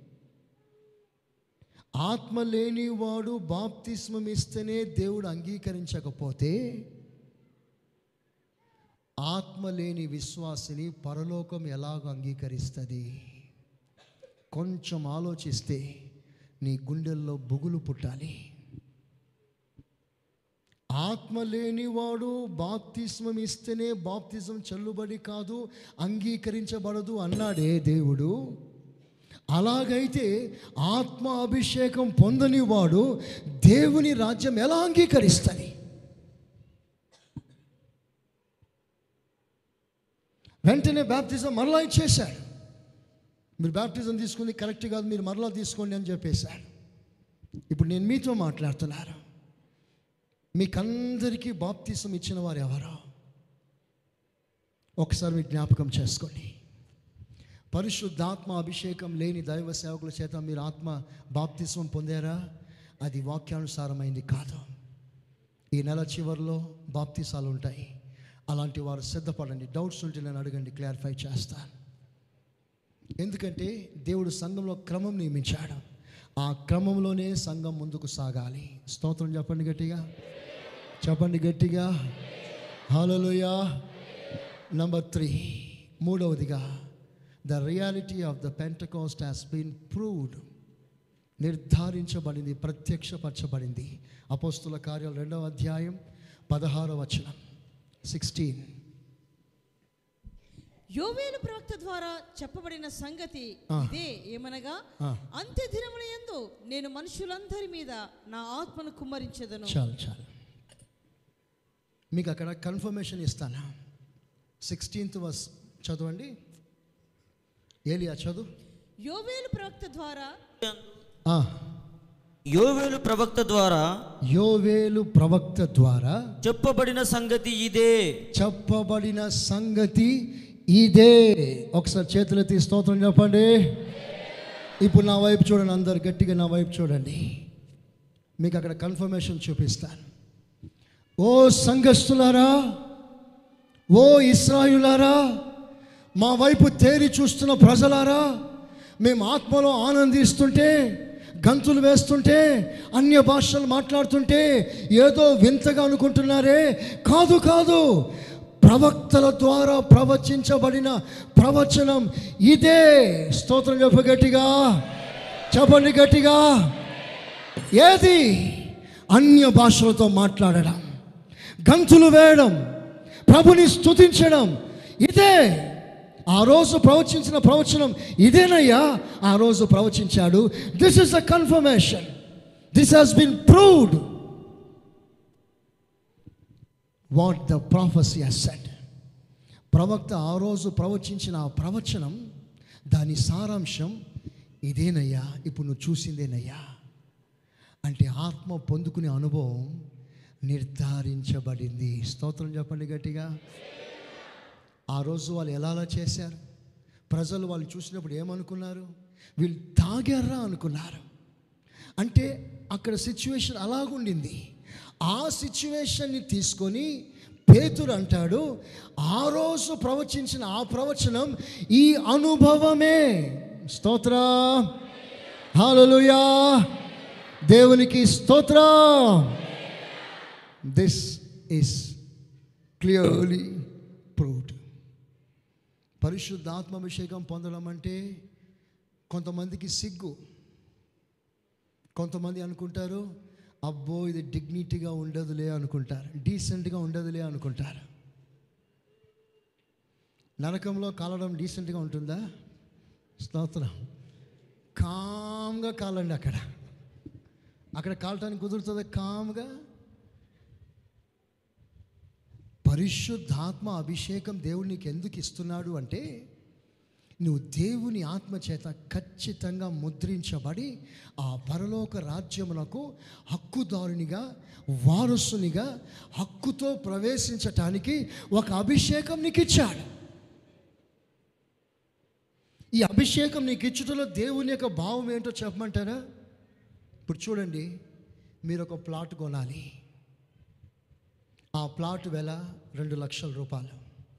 ఆత్మ లేని వాడు బాప్తిస్మం ఇస్తేనే దేవుడు అంగీకరించకపోతే ఆత్మ లేని విశ్వాసిని పరలోకం ఎలాగ అంగీకరిస్తుంది కొంచెం ఆలోచిస్తే నీ గుండెల్లో బుగులు పుట్టాలి ఆత్మ లేనివాడు బాప్తిస్మం ఇస్తేనే బాప్తిజం చెల్లుబడి కాదు అంగీకరించబడదు అన్నాడే దేవుడు అలాగైతే ఆత్మ అభిషేకం పొందని వాడు దేవుని రాజ్యం ఎలా అంగీకరిస్తుంది వెంటనే బ్యాప్తిజం మరలా ఇచ్చేశాడు మీరు బ్యాప్టిజం తీసుకుంది కరెక్ట్ కాదు మీరు మరలా తీసుకోండి అని చెప్పేశాడు ఇప్పుడు నేను మీతో మాట్లాడుతున్నాను మీకందరికీ బాప్తిసం ఇచ్చిన వారు ఎవరో ఒకసారి మీరు జ్ఞాపకం చేసుకోండి పరిశుద్ధాత్మ అభిషేకం లేని దైవ సేవకుల చేత మీరు ఆత్మ బాప్తిస్వం పొందారా అది వాక్యానుసారమైంది కాదు ఈ నెల చివరిలో బాప్తిసాలు ఉంటాయి అలాంటి వారు సిద్ధపడండి డౌట్స్ ఉంటే నేను అడగండి క్లారిఫై చేస్తాను ఎందుకంటే దేవుడు సంఘంలో క్రమం నియమించాడు ఆ క్రమంలోనే సంఘం ముందుకు సాగాలి స్తోత్రం చెప్పండి గట్టిగా చెప్పండి గట్టిగా హాలలోయా నంబర్ త్రీ మూడవదిగా the reality of the Pentecost has been proved నిర్ధారించబడింది ప్రత్యక్షపరచబడింది అపోస్తుల కార్యాలు రెండవ అధ్యాయం పదహారవ వచనం సిక్స్టీన్ యోవేలు ప్రవక్త ద్వారా చెప్పబడిన సంగతి ఆ. ఇదే ఏమనగా ఆ. అంత్య దినముల యందు నేను మనుషులందరి మీద నా ఆత్మను కుమ్మరించెదను చాలు చాలు మీకు అక్కడ కన్ఫర్మేషన్ ఇస్తాను సిక్స్టీన్త్ వర్స్ చదవండి ఏలియా చదువు యోవేలు ప్రవక్త ద్వారా ఆ, యోవేలు ప్రవక్త ద్వారా యోవేలు ప్రవక్త ద్వారా చెప్పబడిన సంగతి ఇదే చెప్పబడిన సంగతి ఇదే ఒకసారి చేతులెత్తి స్తోత్రం చెప్పండి ఇప్పుడు నా వైపు చూడండి అందరు గట్టిగా నా వైపు చూడండి మీకు అక్కడ కన్ఫర్మేషన్ చూపిస్తాను ఓ సంఘస్థులారా ఓ ఇస్రాయులారా మా వైపు తేరి చూస్తున్న ప్రజలారా మేము ఆత్మలో ఆనందిస్తుంటే గంతులు వేస్తుంటే అన్య భాషలు మాట్లాడుతుంటే ఏదో వింతగా అనుకుంటున్నారే కాదు కాదు ప్రవక్తల ద్వారా ప్రవచించబడిన ప్రవచనం ఇదే స్తోత్రం చెప్ప గట్టిగా చెప్పండి గట్టిగా ఏది అన్య భాషలతో మాట్లాడడం గంతులు వేయడం ప్రభుని స్తుతించడం ఇదే ఆ రోజు ప్రవచించిన ప్రవచనం ఇదేనయ్యా ఆ రోజు ప్రవచించాడు this is a confirmation this has been proved what the prophecy said ప్రవక్త ఆ రోజు ప్రవచించిన ఆ ప్రవచనం దాని సారాంశం ఇదేనయ్యా ఇప్పుడు నువ్వు చూసిందేనయ్యా అంటే ఆత్మ పొందుకునే అనుభవం నిర్ధారించబడింది స్తోత్రం చెప్పండి గట్టిగా ఆ రోజు వాళ్ళు ఎలా అలా చేశారు ప్రజలు వాళ్ళు చూసినప్పుడు ఏమనుకున్నారు వీళ్ళు తాగారా అనుకున్నారు అంటే అక్కడ సిచ్యువేషన్ అలాగుండింది ఆ సిచ్యువేషన్ని తీసుకొని పేతురు అంటాడు ఆ రోజు ప్రవచించిన ఆ ప్రవచనం ఈ అనుభవమే స్తోత్ర హాలలుయా దేవునికి స్తోత్ర దిస్ ఇస్ క్లియర్లీ ప్రూవ్డ్ పరిశుద్ధాత్మాభిషేకం పొందడం అంటే కొంతమందికి సిగ్గు కొంతమంది అనుకుంటారు అబ్బో ఇది డిగ్నిటీగా ఉండదులే అనుకుంటారు డీసెంట్గా ఉండదులే అనుకుంటారు నరకంలో కాలడం డీసెంట్గా ఉంటుందా స్తోత్రం కామ్గా కాలండి అక్కడ అక్కడ కాలటానికి కుదురుతుందా కామ్గా పరిశుద్ధాత్మ అభిషేకం దేవుడు నీకు ఎందుకు ఇస్తున్నాడు అంటే నువ్వు దేవుని ఆత్మ చేత ఖచ్చితంగా ముద్రించబడి ఆ పరలోక రాజ్యమునకు హక్కుదారునిగా వారసునిగా హక్కుతో ప్రవేశించటానికి ఒక అభిషేకం నీకు ఇచ్చాడు ఈ అభిషేకం నీకు ఇచ్చుటలో దేవుని యొక్క భావం ఏంటో చెప్పమంటారా ఇప్పుడు చూడండి మీరు ఒక ప్లాట్ కొనాలి ఆ ప్లాట్ వెల రెండు లక్షల రూపాయలు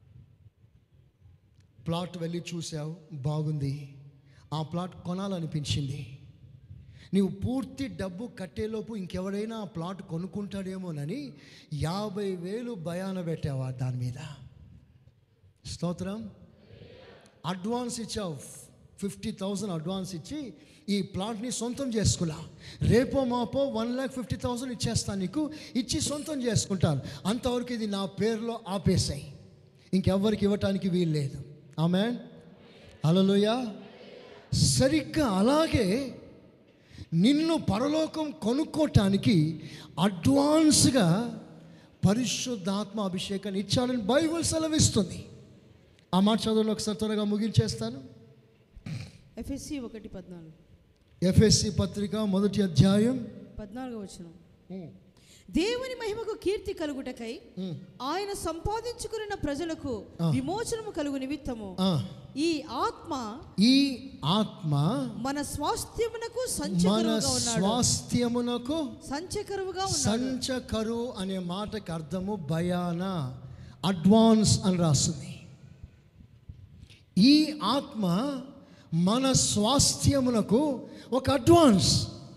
ప్లాట్ వెళ్ళి చూసావు బాగుంది ఆ ప్లాట్ కొనాలనిపించింది నీవు పూర్తి డబ్బు కట్టేలోపు ఇంకెవడైనా ఆ ప్లాట్ కొనుక్కుంటాడేమోనని యాభై వేలు భయాన పెట్టావా దాని మీద స్తోత్రం అడ్వాన్స్ ఇచ్చావు ఫిఫ్టీ థౌజండ్ అడ్వాన్స్ ఇచ్చి ఈ ప్లాట్ని సొంతం చేసుకున్నా రేపో మాపో వన్ ల్యాక్ ఫిఫ్టీ థౌజండ్ ఇచ్చేస్తాను నీకు ఇచ్చి సొంతం చేసుకుంటాను అంతవరకు ఇది నా పేరులో ఆపేసాయి ఇంకెవ్వరికి ఇవ్వటానికి వీలు లేదు ఆమె అలలోయ సరిగ్గా అలాగే నిన్ను పరలోకం కొనుక్కోటానికి అడ్వాన్స్గా పరిశుద్ధాత్మ అభిషేకాన్ని ఇచ్చాడని బైబుల్ సెలవిస్తుంది ఆ మాట చదువులో ఒకసారి త్వరగా ముగించేస్తాను ఎఫ్ఎస్సి ఒకటి పద్నాలుగు ఎఫ్ఎస్సి పత్రిక మొదటి అధ్యాయం పద్నాలుగు వచ్చిన దేవుని మహిమకు కీర్తి కలుగుటకై ఆయన సంపాదించుకున్న ప్రజలకు ఆ. విమోచనము కలుగు నిమిత్తము ఆ, ఈ ఆత్మ ఈ ఆత్మ మన స్వాస్థ్యమునకు మన సంచకరువుగా ఉన్నాడు స్వాస్థ్యమునకు సంచకరువుగా ఉన్నాడు సంచకరు అనే మాటకి అర్థము భయాన అడ్వాన్స్ అని రాస్తుంది ఈ ఆత్మ మన స్వాస్థ్యమునకు ఒక అడ్వాన్స్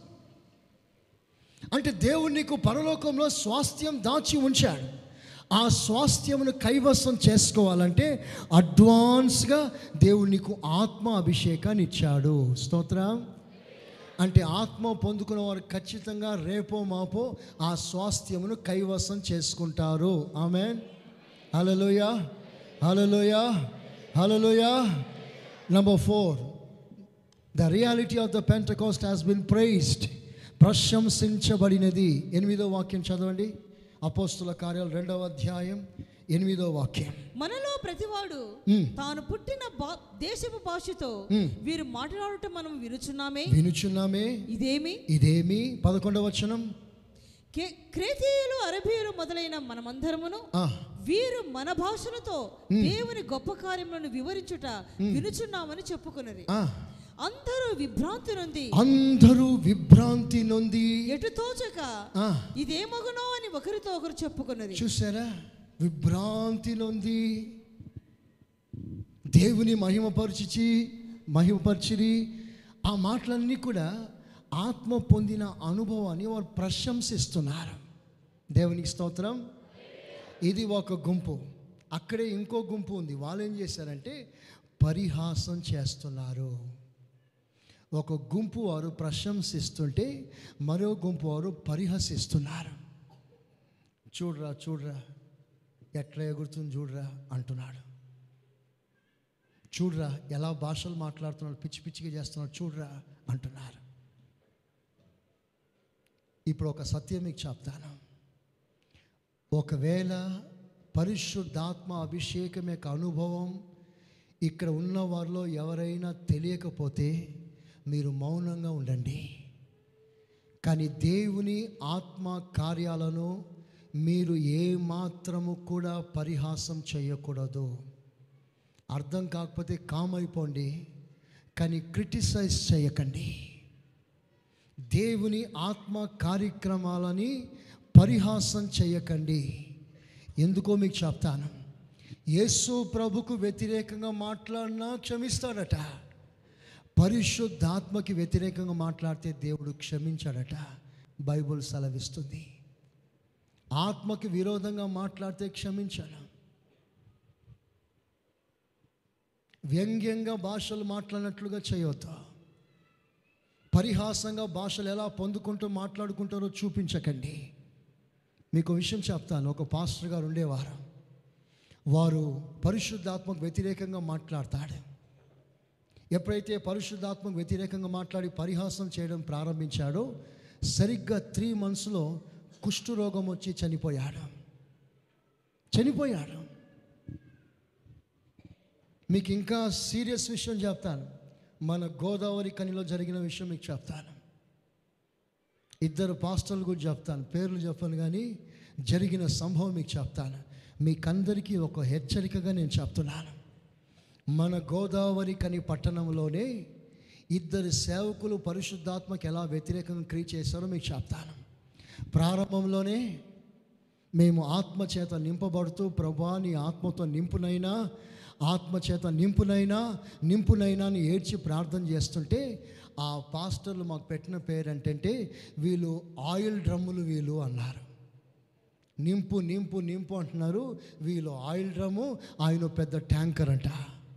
అంటే దేవుడు నీకు పరలోకంలో స్వాస్థ్యం దాచి ఉంచాడు ఆ స్వాస్థ్యమును కైవసం చేసుకోవాలంటే అడ్వాన్స్గా దేవుడు నీకు ఆత్మ అభిషేకాన్ని ఇచ్చాడు స్తోత్రం అంటే ఆత్మ పొందుకున్న వారు ఖచ్చితంగా రేపో మాపో ఆ స్వాస్థ్యమును కైవసం చేసుకుంటారు ఆమె hallelujah hallelujah hallelujah number four the reality of the Pentecost has been praised ప్రశంసించబడినది ఎనిమిదో వాక్యం చదవండి అపోస్తుల కార్యాలు రెండవ అధ్యాయం ఎనిమిదో వాక్యం మనలో ప్రతివాడు మ్. తాను పుట్టిన బా దేశపు భాషతో మ్. వీరు మాట్లాడటం మనం వినుచున్నామే వినుచున్నామే ఇదేమి ఇదేమి పదకొండవ వచనం కే- క్రేతీయులు అరబీయులు మొదలైన మనమందరమును ఆ, వీరు మన భాషలతో దేవుని గొప్ప కార్యములను వివరించుట వినుచున్నామని చెప్పుకున్నది ఆ. అందరూ విభ్రాంతి నొంది అందరూ విభ్రాంతి నొంది ఎటు తోచక ఆ, ఇదేమగునో అని ఒకరితో ఒకరు చెప్పుకున్నది చూసారా విభ్రాంతి నొంది దేవుని మహిమపరిచి మహిమపరిచిరి ఆ మాటలన్నీ కూడా ఆత్మ పొందిన అనుభవాన్ని వారు ప్రశంసిస్తున్నారు దేవునికి స్తోత్రం ఇది ఒక గుంపు అక్కడే ఇంకో గుంపు ఉంది వాళ్ళు ఏం చేశారంటే పరిహాసం చేస్తున్నారు ఒక గుంపు వారు ప్రశంసిస్తుంటే మరో గుంపు వారు పరిహసిస్తున్నారు చూడరా చూడరా ఎట్లా ఎగురుతుంది చూడరా అంటున్నాడు చూడరా ఎలా భాషలు మాట్లాడుతున్నాడు పిచ్చి పిచ్చిగా చేస్తున్నాడు చూడరా అంటున్నారు ఇప్పుడు ఒక సత్యం మీకు చెప్తాను ఒకవేళ పరిశుద్ధాత్మ అభిషేకం యొక్క అనుభవం ఇక్కడ ఉన్న వారిలో ఎవరైనా తెలియకపోతే మీరు మౌనంగా ఉండండి కానీ దేవుని ఆత్మ కార్యాలను మీరు ఏ మాత్రము కూడా పరిహాసం చేయకూడదు అర్థం కాకపోతే కామ్ అయిపోండి కానీ క్రిటిసైజ్ చేయకండి దేవుని ఆత్మ కార్యక్రమాలని పరిహాసం చేయకండి ఎందుకో మీకు చెప్తాను యేసు ప్రభుకు వ్యతిరేకంగా మాట్లాడినా క్షమిస్తాడట పరిశుద్ధాత్మకి వ్యతిరేకంగా మాట్లాడితే దేవుడు క్షమించాడట బైబుల్ సెలవిస్తుంది ఆత్మకి విరోధంగా మాట్లాడితే క్షమించాను వ్యంగ్యంగా భాషలు మాట్లాడినట్లుగా చేయొద్దు పరిహాసంగా భాషలు ఎలా పొందుకుంటూ మాట్లాడుకుంటారో చూపించకండి మీకు విషయం చెప్తాను ఒక పాస్టర్ గారు ఉండేవారు వారు పరిశుద్ధాత్మకు వ్యతిరేకంగా మాట్లాడతాడు ఎప్పుడైతే పరిశుద్ధాత్మకు వ్యతిరేకంగా మాట్లాడి పరిహాసం చేయడం ప్రారంభించాడో సరిగ్గా త్రీ మంత్స్లో కుష్ఠరోగం వచ్చి చనిపోయాడు చనిపోయాడు మీకు ఇంకా సీరియస్ విషయం చెప్తాను మన గోదావరి కనిలో జరిగిన విషయం మీకు చెప్తాను ఇద్దరు పాస్టర్లు కూడా చెప్తాను పేర్లు చెప్పను కానీ జరిగిన సంభవం మీకు చెప్తాను మీకందరికీ ఒక హెచ్చరికగా నేను చెప్తున్నాను మన గోదావరి కని పట్టణంలోనే ఇద్దరు సేవకులు పరిశుద్ధాత్మకి ఎలా వ్యతిరేకంగా క్రియ చేశారో మీకు చెప్తాను ప్రారంభంలోనే మేము ఆత్మ చేత నింపబడుతూ ప్రభా నీ ఆత్మతో నింపునైనా ఆత్మ చేత నింపునైనా నింపునైనా అని ఏడ్చి ప్రార్థన చేస్తుంటే ఆ పాస్టర్లు మాకు పెట్టిన పేరు ఏంటంటే వీళ్ళు ఆయిల్ డ్రమ్ములు వీళ్ళు అన్నారు నింపు నింపు నింపు అంటున్నారు వీళ్ళు ఆయిల్ డ్రమ్ము ఆయన పెద్ద ట్యాంకర్ అంట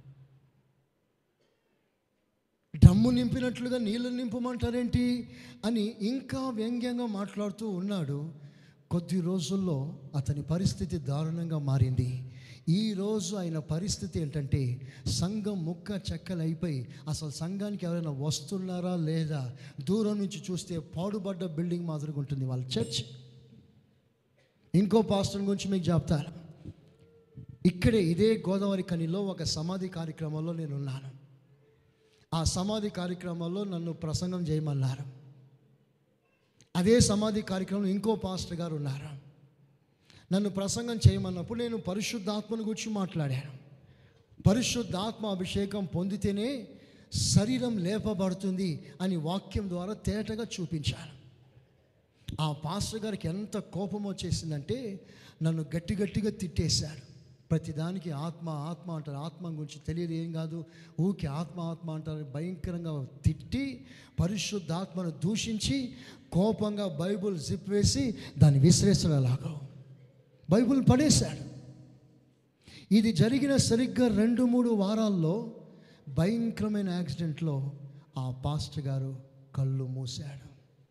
డ్రమ్ము నింపినట్లుగా నీళ్ళు నింపమంటారేంటి అని ఇంకా వ్యంగ్యంగా మాట్లాడుతూ ఉన్నాడు కొద్ది రోజుల్లో అతని పరిస్థితి దారుణంగా మారింది ఈ రోజు ఆయన పరిస్థితి ఏంటంటే సంఘం ముక్క చెక్కలైపోయి అసలు సంఘానికి ఎవరైనా వస్తున్నారా లేదా దూరం నుంచి చూస్తే పాడుబడ్డ బిల్డింగ్ మాదిరిగా ఉంటుంది వాళ్ళ చర్చ్ ఇంకో పాస్టర్ గురించి మీకు చెప్తాను ఇక్కడే ఇదే గోదావరి కనిలో ఒక సమాధి కార్యక్రమంలో నేను ఉన్నాను ఆ సమాధి కార్యక్రమంలో నన్ను ప్రసంగం చేయమన్నారు అదే సమాధి కార్యక్రమంలో ఇంకో పాస్టర్ గారు ఉన్నారు నన్ను ప్రసంగం చేయమన్నప్పుడు నేను పరిశుద్ధాత్మను గురించి మాట్లాడాను పరిశుద్ధాత్మ అభిషేకం పొందితేనే శరీరం లేపబడుతుంది అని వాక్యం ద్వారా తేటగా చూపించాను ఆ పాస్టర్ గారికి ఎంత కోపం వచ్చేసిందంటే నన్ను గట్టి గట్టిగా తిట్టేశారు ప్రతిదానికి ఆత్మ ఆత్మ అంటారు ఆత్మ గురించి తెలియదు ఏం కాదు ఊకి ఆత్మ ఆత్మ అంటారు భయంకరంగా తిట్టి పరిశుద్ధాత్మను దూషించి కోపంగా బైబుల్ జిప్ వేసి దాన్ని విసిరేసలాగా బైబుల్ పడేశాడు ఇది జరిగిన సరిగ్గా రెండు మూడు వారాల్లో భయంకరమైన యాక్సిడెంట్లో ఆ పాస్టర్ గారు కళ్ళు మూశాడు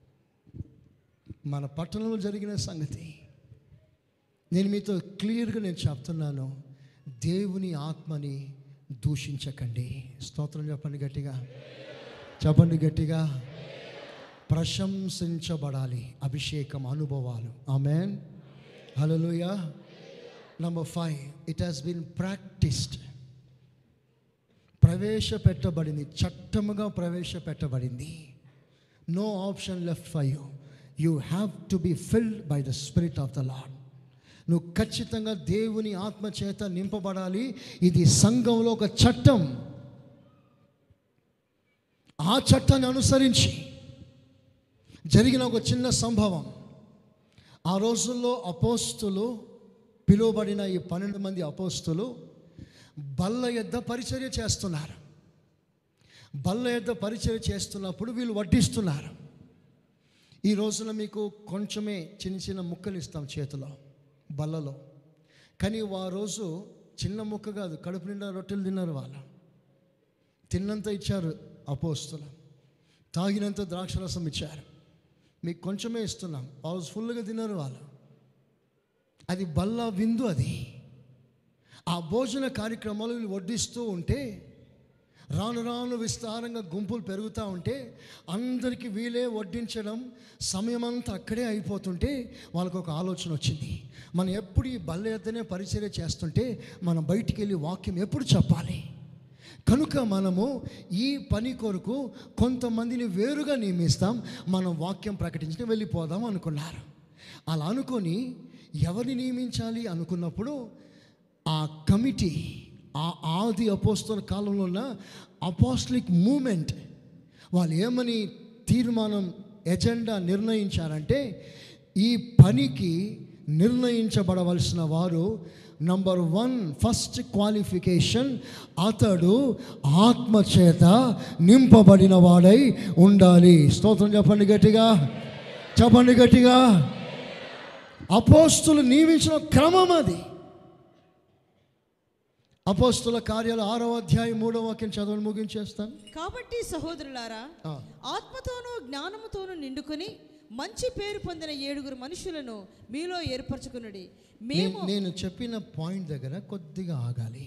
మన పట్టణంలో జరిగిన సంగతి నేను మీతో క్లియర్గా నేను చెప్తున్నాను దేవుని ఆత్మని దూషించకండి స్తోత్రం చెప్పండి గట్టిగా చెప్పండి గట్టిగా ప్రశంసించబడాలి అభిషేకం అనుభవాలు amen hallelujah number five it has been practised ప్రవేశపెట్టబడింది చట్టముగా ప్రవేశపెట్టబడింది no option left for you you have to be filled by the spirit of the lord నువ్వు ఖచ్చితంగా దేవుని ఆత్మ చేత నింపబడాలి ఇది సంఘంలో ఒక చట్టం ఆ చట్టాన్ని అనుసరించి జరిగిన ఒక చిన్న సంభవం ఆ రోజుల్లో అపోస్తులు పిలువబడిన ఈ పన్నెండు మంది అపోస్తులు బల్ల యొద్ద పరిచర్య చేస్తున్నారు బల్ల యొద్ద పరిచర్య చేస్తున్నప్పుడు వీళ్ళు వడ్డిస్తున్నారు ఈ రోజున మీకు కొంచెమే చిన్న చిన్న ముక్కలు ఇస్తాం చేతిలో బల్లలో కానీ ఆ రోజు చిన్న ముక్క కాదు కడుపు నిండా రొట్టెలు తిన్నారు వాళ్ళు తిన్నంత ఇచ్చారు అపోస్తులు తాగినంత ద్రాక్షరసం ఇచ్చారు మీకు కొంచెమే ఇస్తున్నాం హౌస్ ఫుల్గా తిన్నారు వాళ్ళు అది బల్ల విందు అది ఆ భోజన కార్యక్రమాలు వీళ్ళు వడ్డిస్తూ ఉంటే రాను రాను విస్తారంగా గుంపులు పెరుగుతూ ఉంటే అందరికీ వీలే వడ్డించడం సమయం అంతా అక్కడే అయిపోతుంటే వాళ్ళకు ఒక ఆలోచన వచ్చింది మనం ఎప్పుడు ఈ బల్ల ఎద్దనే పరిచర్య చేస్తుంటే మనం బయటికి వెళ్ళి వాక్యం ఎప్పుడు చెప్పాలి కనుక మనము ఈ పని కొరకు కొంతమందిని వేరుగా నియమిస్తాం మనం వాక్యం ప్రకటించుకుని వెళ్ళిపోదాం అనుకున్నారు అలా అనుకొని ఎవరిని నియమించాలి అనుకున్నప్పుడు ఆ కమిటీ ఆ ఆది అపోస్తల కాలంలో ఉన్న అపోస్లిక్ మూమెంట్ వాళ్ళు ఏమని తీర్మానం ఎజెండా నిర్ణయించారంటే ఈ పనికి నిర్ణయించబడవలసిన వారు నంబర్ వన్ ఫస్ట్ క్వాలిఫికేషన్ అతడు ఆత్మచేత నింపబడిన వాడై ఉండాలి స్తోత్రం చెప్పండి గట్టిగా చెప్పండి గట్టిగా అపోస్తులు నియమించిన క్రమం అది అపోస్తుల కార్యాలు ఆరో అధ్యాయం మూడో వాక్యం చదవని ముగించేస్తాను కాబట్టి సహోదరులారా ఆ. ఆత్మతోనూ జ్ఞానముతోనూ నిండుకొని మంచి పేరు పొందిన ఏడుగురు మనుషులను మీలో ఏర్పరచుకునుడి మేము నేను- నేను చెప్పిన పాయింట్ దగ్గర కొద్దిగా ఆగాలి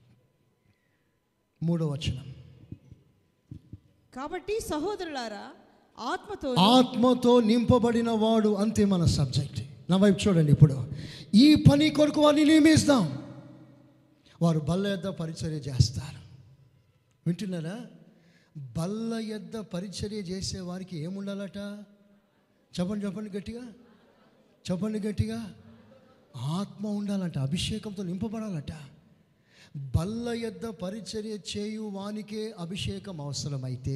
మూడో వచనం కాబట్టి సహోదరులారా ఆత్మతో ఆత్మతో నింపబడిన వాడు అంతే మన సబ్జెక్ట్ నా వైపు చూడండి ఇప్పుడు ఈ పని కొరకు వారిని నియమిస్తాం వారు బల్ల యొద్ద పరిచర్య చేస్తారు వింటున్నారా బల్ల యొద్ద పరిచర్య చేసే వారికి ఏముండాలట చెప్పండి చెప్పండి గట్టిగా చెప్పండి గట్టిగా ఆత్మ ఉండాలంట అభిషేకంతో నింపబడాలట బల్ల యొద్ద పరిచర్య చేయు వానికే అభిషేకం అవసరమైతే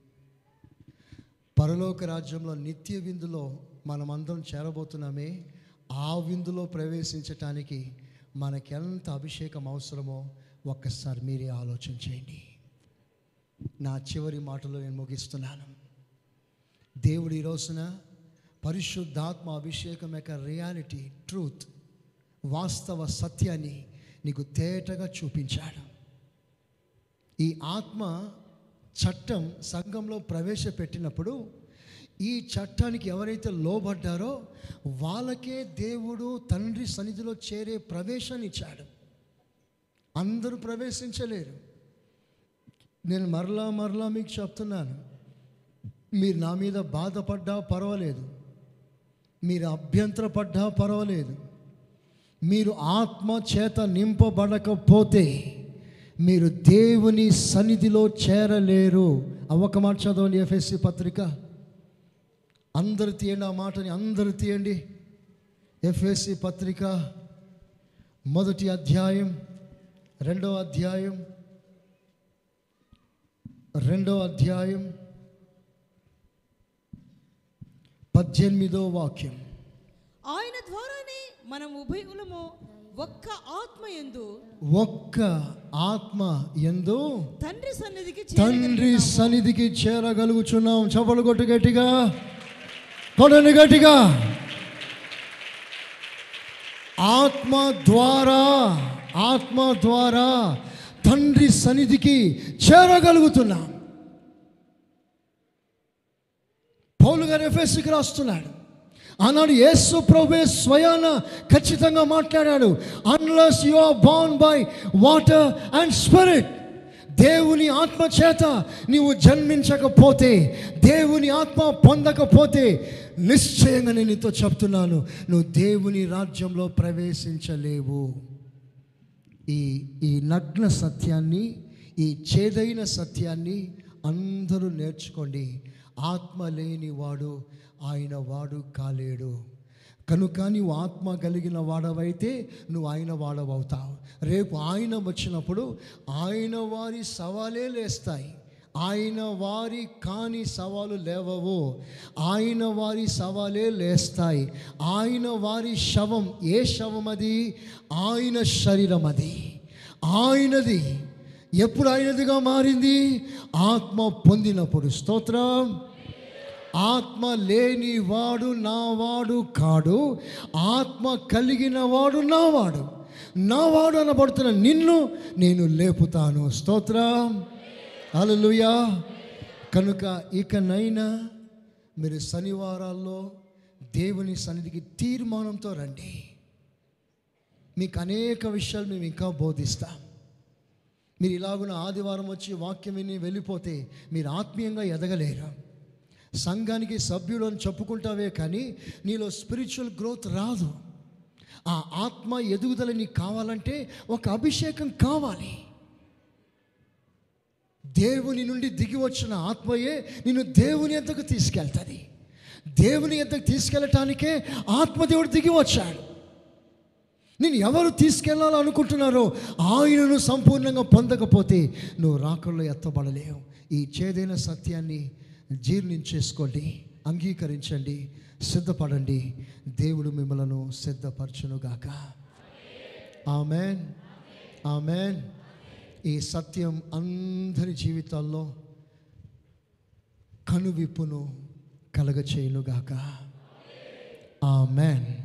పరలోక రాజ్యంలో నిత్య విందులో మనమందరం చేరబోతున్నామే ఆ విందులో ప్రవేశించటానికి మనకెంత అభిషేకం అవసరమో ఒక్కసారి మీరే ఆలోచన చేయండి నా చివరి మాటలో నేను ముగిస్తున్నాను దేవుడు ఈ రోజున పరిశుద్ధాత్మ అభిషేకం యొక్క రియాలిటీ ట్రూత్ వాస్తవ సత్యాన్ని నీకు తేటగా చూపించాడు ఈ ఆత్మ చట్టం సంఘంలో ప్రవేశపెట్టినప్పుడు ఈ చట్టానికి ఎవరైతే లోబడ్డారో వాళ్ళకే దేవుడు తండ్రి సన్నిధిలో చేరే ప్రవేశాన్ని ఇచ్చాడు అందరూ ప్రవేశించలేరు నేను మరలా మరలా మీకు చెప్తున్నాను మీరు నా మీద బాధపడ్డా పర్వాలేదు మీరు అభ్యంతరపడ్డా పర్వాలేదు మీరు ఆత్మ చేత నింపబడకపోతే మీరు దేవుని సన్నిధిలో చేరలేరు అవ్వక మాట చదవండి ఎఫ్ఎస్సి పత్రిక అందరు తీయండి ఆ మాటని అందరు తీయండి ఎఫ్ఎస్సి పత్రిక మొదటి అధ్యాయం రెండో అధ్యాయం రెండో అధ్యాయం పద్దెనిమిదో వాక్యం ఆయన ద్వారానే మనం ఉభయములము ఒక్క ఆత్మ ఎందు ఒక్క ఆత్మ ఎందు తండ్రి సన్నిధికి తండ్రి చేరగలిగినాము. సన్నిధికి చేరగలుగుచున్నాం చపలు కొట్టు గట్టిగా కొడని గట్టిగా ఆత్మ ద్వారా ఆత్మ ద్వారా తండ్రి సన్నిధికి చేరగలుగుతున్నాం పౌలు గారు ఎఫ్ఎస్సికి రాస్తున్నాడు ఆనాడు యేసు ప్రభే స్వయాన ఖచ్చితంగా మాట్లాడాడు unless you are born by water and spirit దేవుని ఆత్మ చేత నీవు జన్మించకపోతే దేవుని ఆత్మ పొందకపోతే నిశ్చయంగా నేను నీతో చెప్తున్నాను నువ్వు దేవుని రాజ్యంలో ప్రవేశించలేవు ఈ ఈ నగ్న సత్యాన్ని ఈ చేదైన సత్యాన్ని అందరూ నేర్చుకోండి ఆత్మ లేని వాడు ఆయన వాడు కాలేడు కనుక నీవు ఆత్మ కలిగిన వాడవైతే నువ్వు ఆయన వాడవవుతావు రేపు ఆయన వచ్చినప్పుడు ఆయన వారి సవాలే లేస్తాయి ఆయన వారి కాని సవాలు లేవవు ఆయన వారి సవాలే లేస్తాయి ఆయన వారి శవం ఏ శవం అది ఆయన శరీరం అది ఆయనది ఎప్పుడు ఆయనదిగా మారింది ఆత్మ పొందినప్పుడు స్తోత్రం ఆత్మ లేని వాడు నావాడు కాడు ఆత్మ కలిగిన వాడు నావాడు నావాడు అనబడుతున్న నిన్ను నేను లేపుతాను స్తోత్రం హల్లెలూయా కనుక ఇకనైనా మీరు శనివారాల్లో దేవుని సన్నిధికి తీర్మానంతో రండి మీకు అనేక విషయాలు మేము ఇంకా బోధిస్తాం మీరు ఇలాగున ఆదివారం వచ్చి వాక్యం విని వెళ్ళిపోతే మీరు ఆత్మీయంగా ఎదగలేరు సంఘానికి సభ్యుడు అని చెప్పుకుంటావే కానీ నీలో స్పిరిచువల్ గ్రోత్ రాదు ఆ ఆత్మ ఎదుగుదల నీకు కావాలంటే ఒక అభిషేకం కావాలి దేవుని నుండి దిగి వచ్చిన ఆత్మయే నిన్ను దేవుని ఎంతకు తీసుకెళ్తుంది దేవుని ఎంతకు తీసుకెళ్ళటానికే ఆత్మదేవుడు దిగి వచ్చాడు నేను ఎవరు తీసుకెళ్ళాలనుకుంటున్నారో ఆయనను సంపూర్ణంగా పొందకపోతే నువ్వు రాకల్లో ఎత్తబడలేవు ఈ చేదైన సత్యాన్ని జీర్ణించేసుకోండి అంగీకరించండి సిద్ధపడండి దేవుడు మిమ్మలను సిద్ధపరచునుగాక ఆమెన్ ఆమెన్ ఈ సత్యం అందరి జీవితాల్లో కనువిప్పును కలగచేయునుగాక ఆమెన్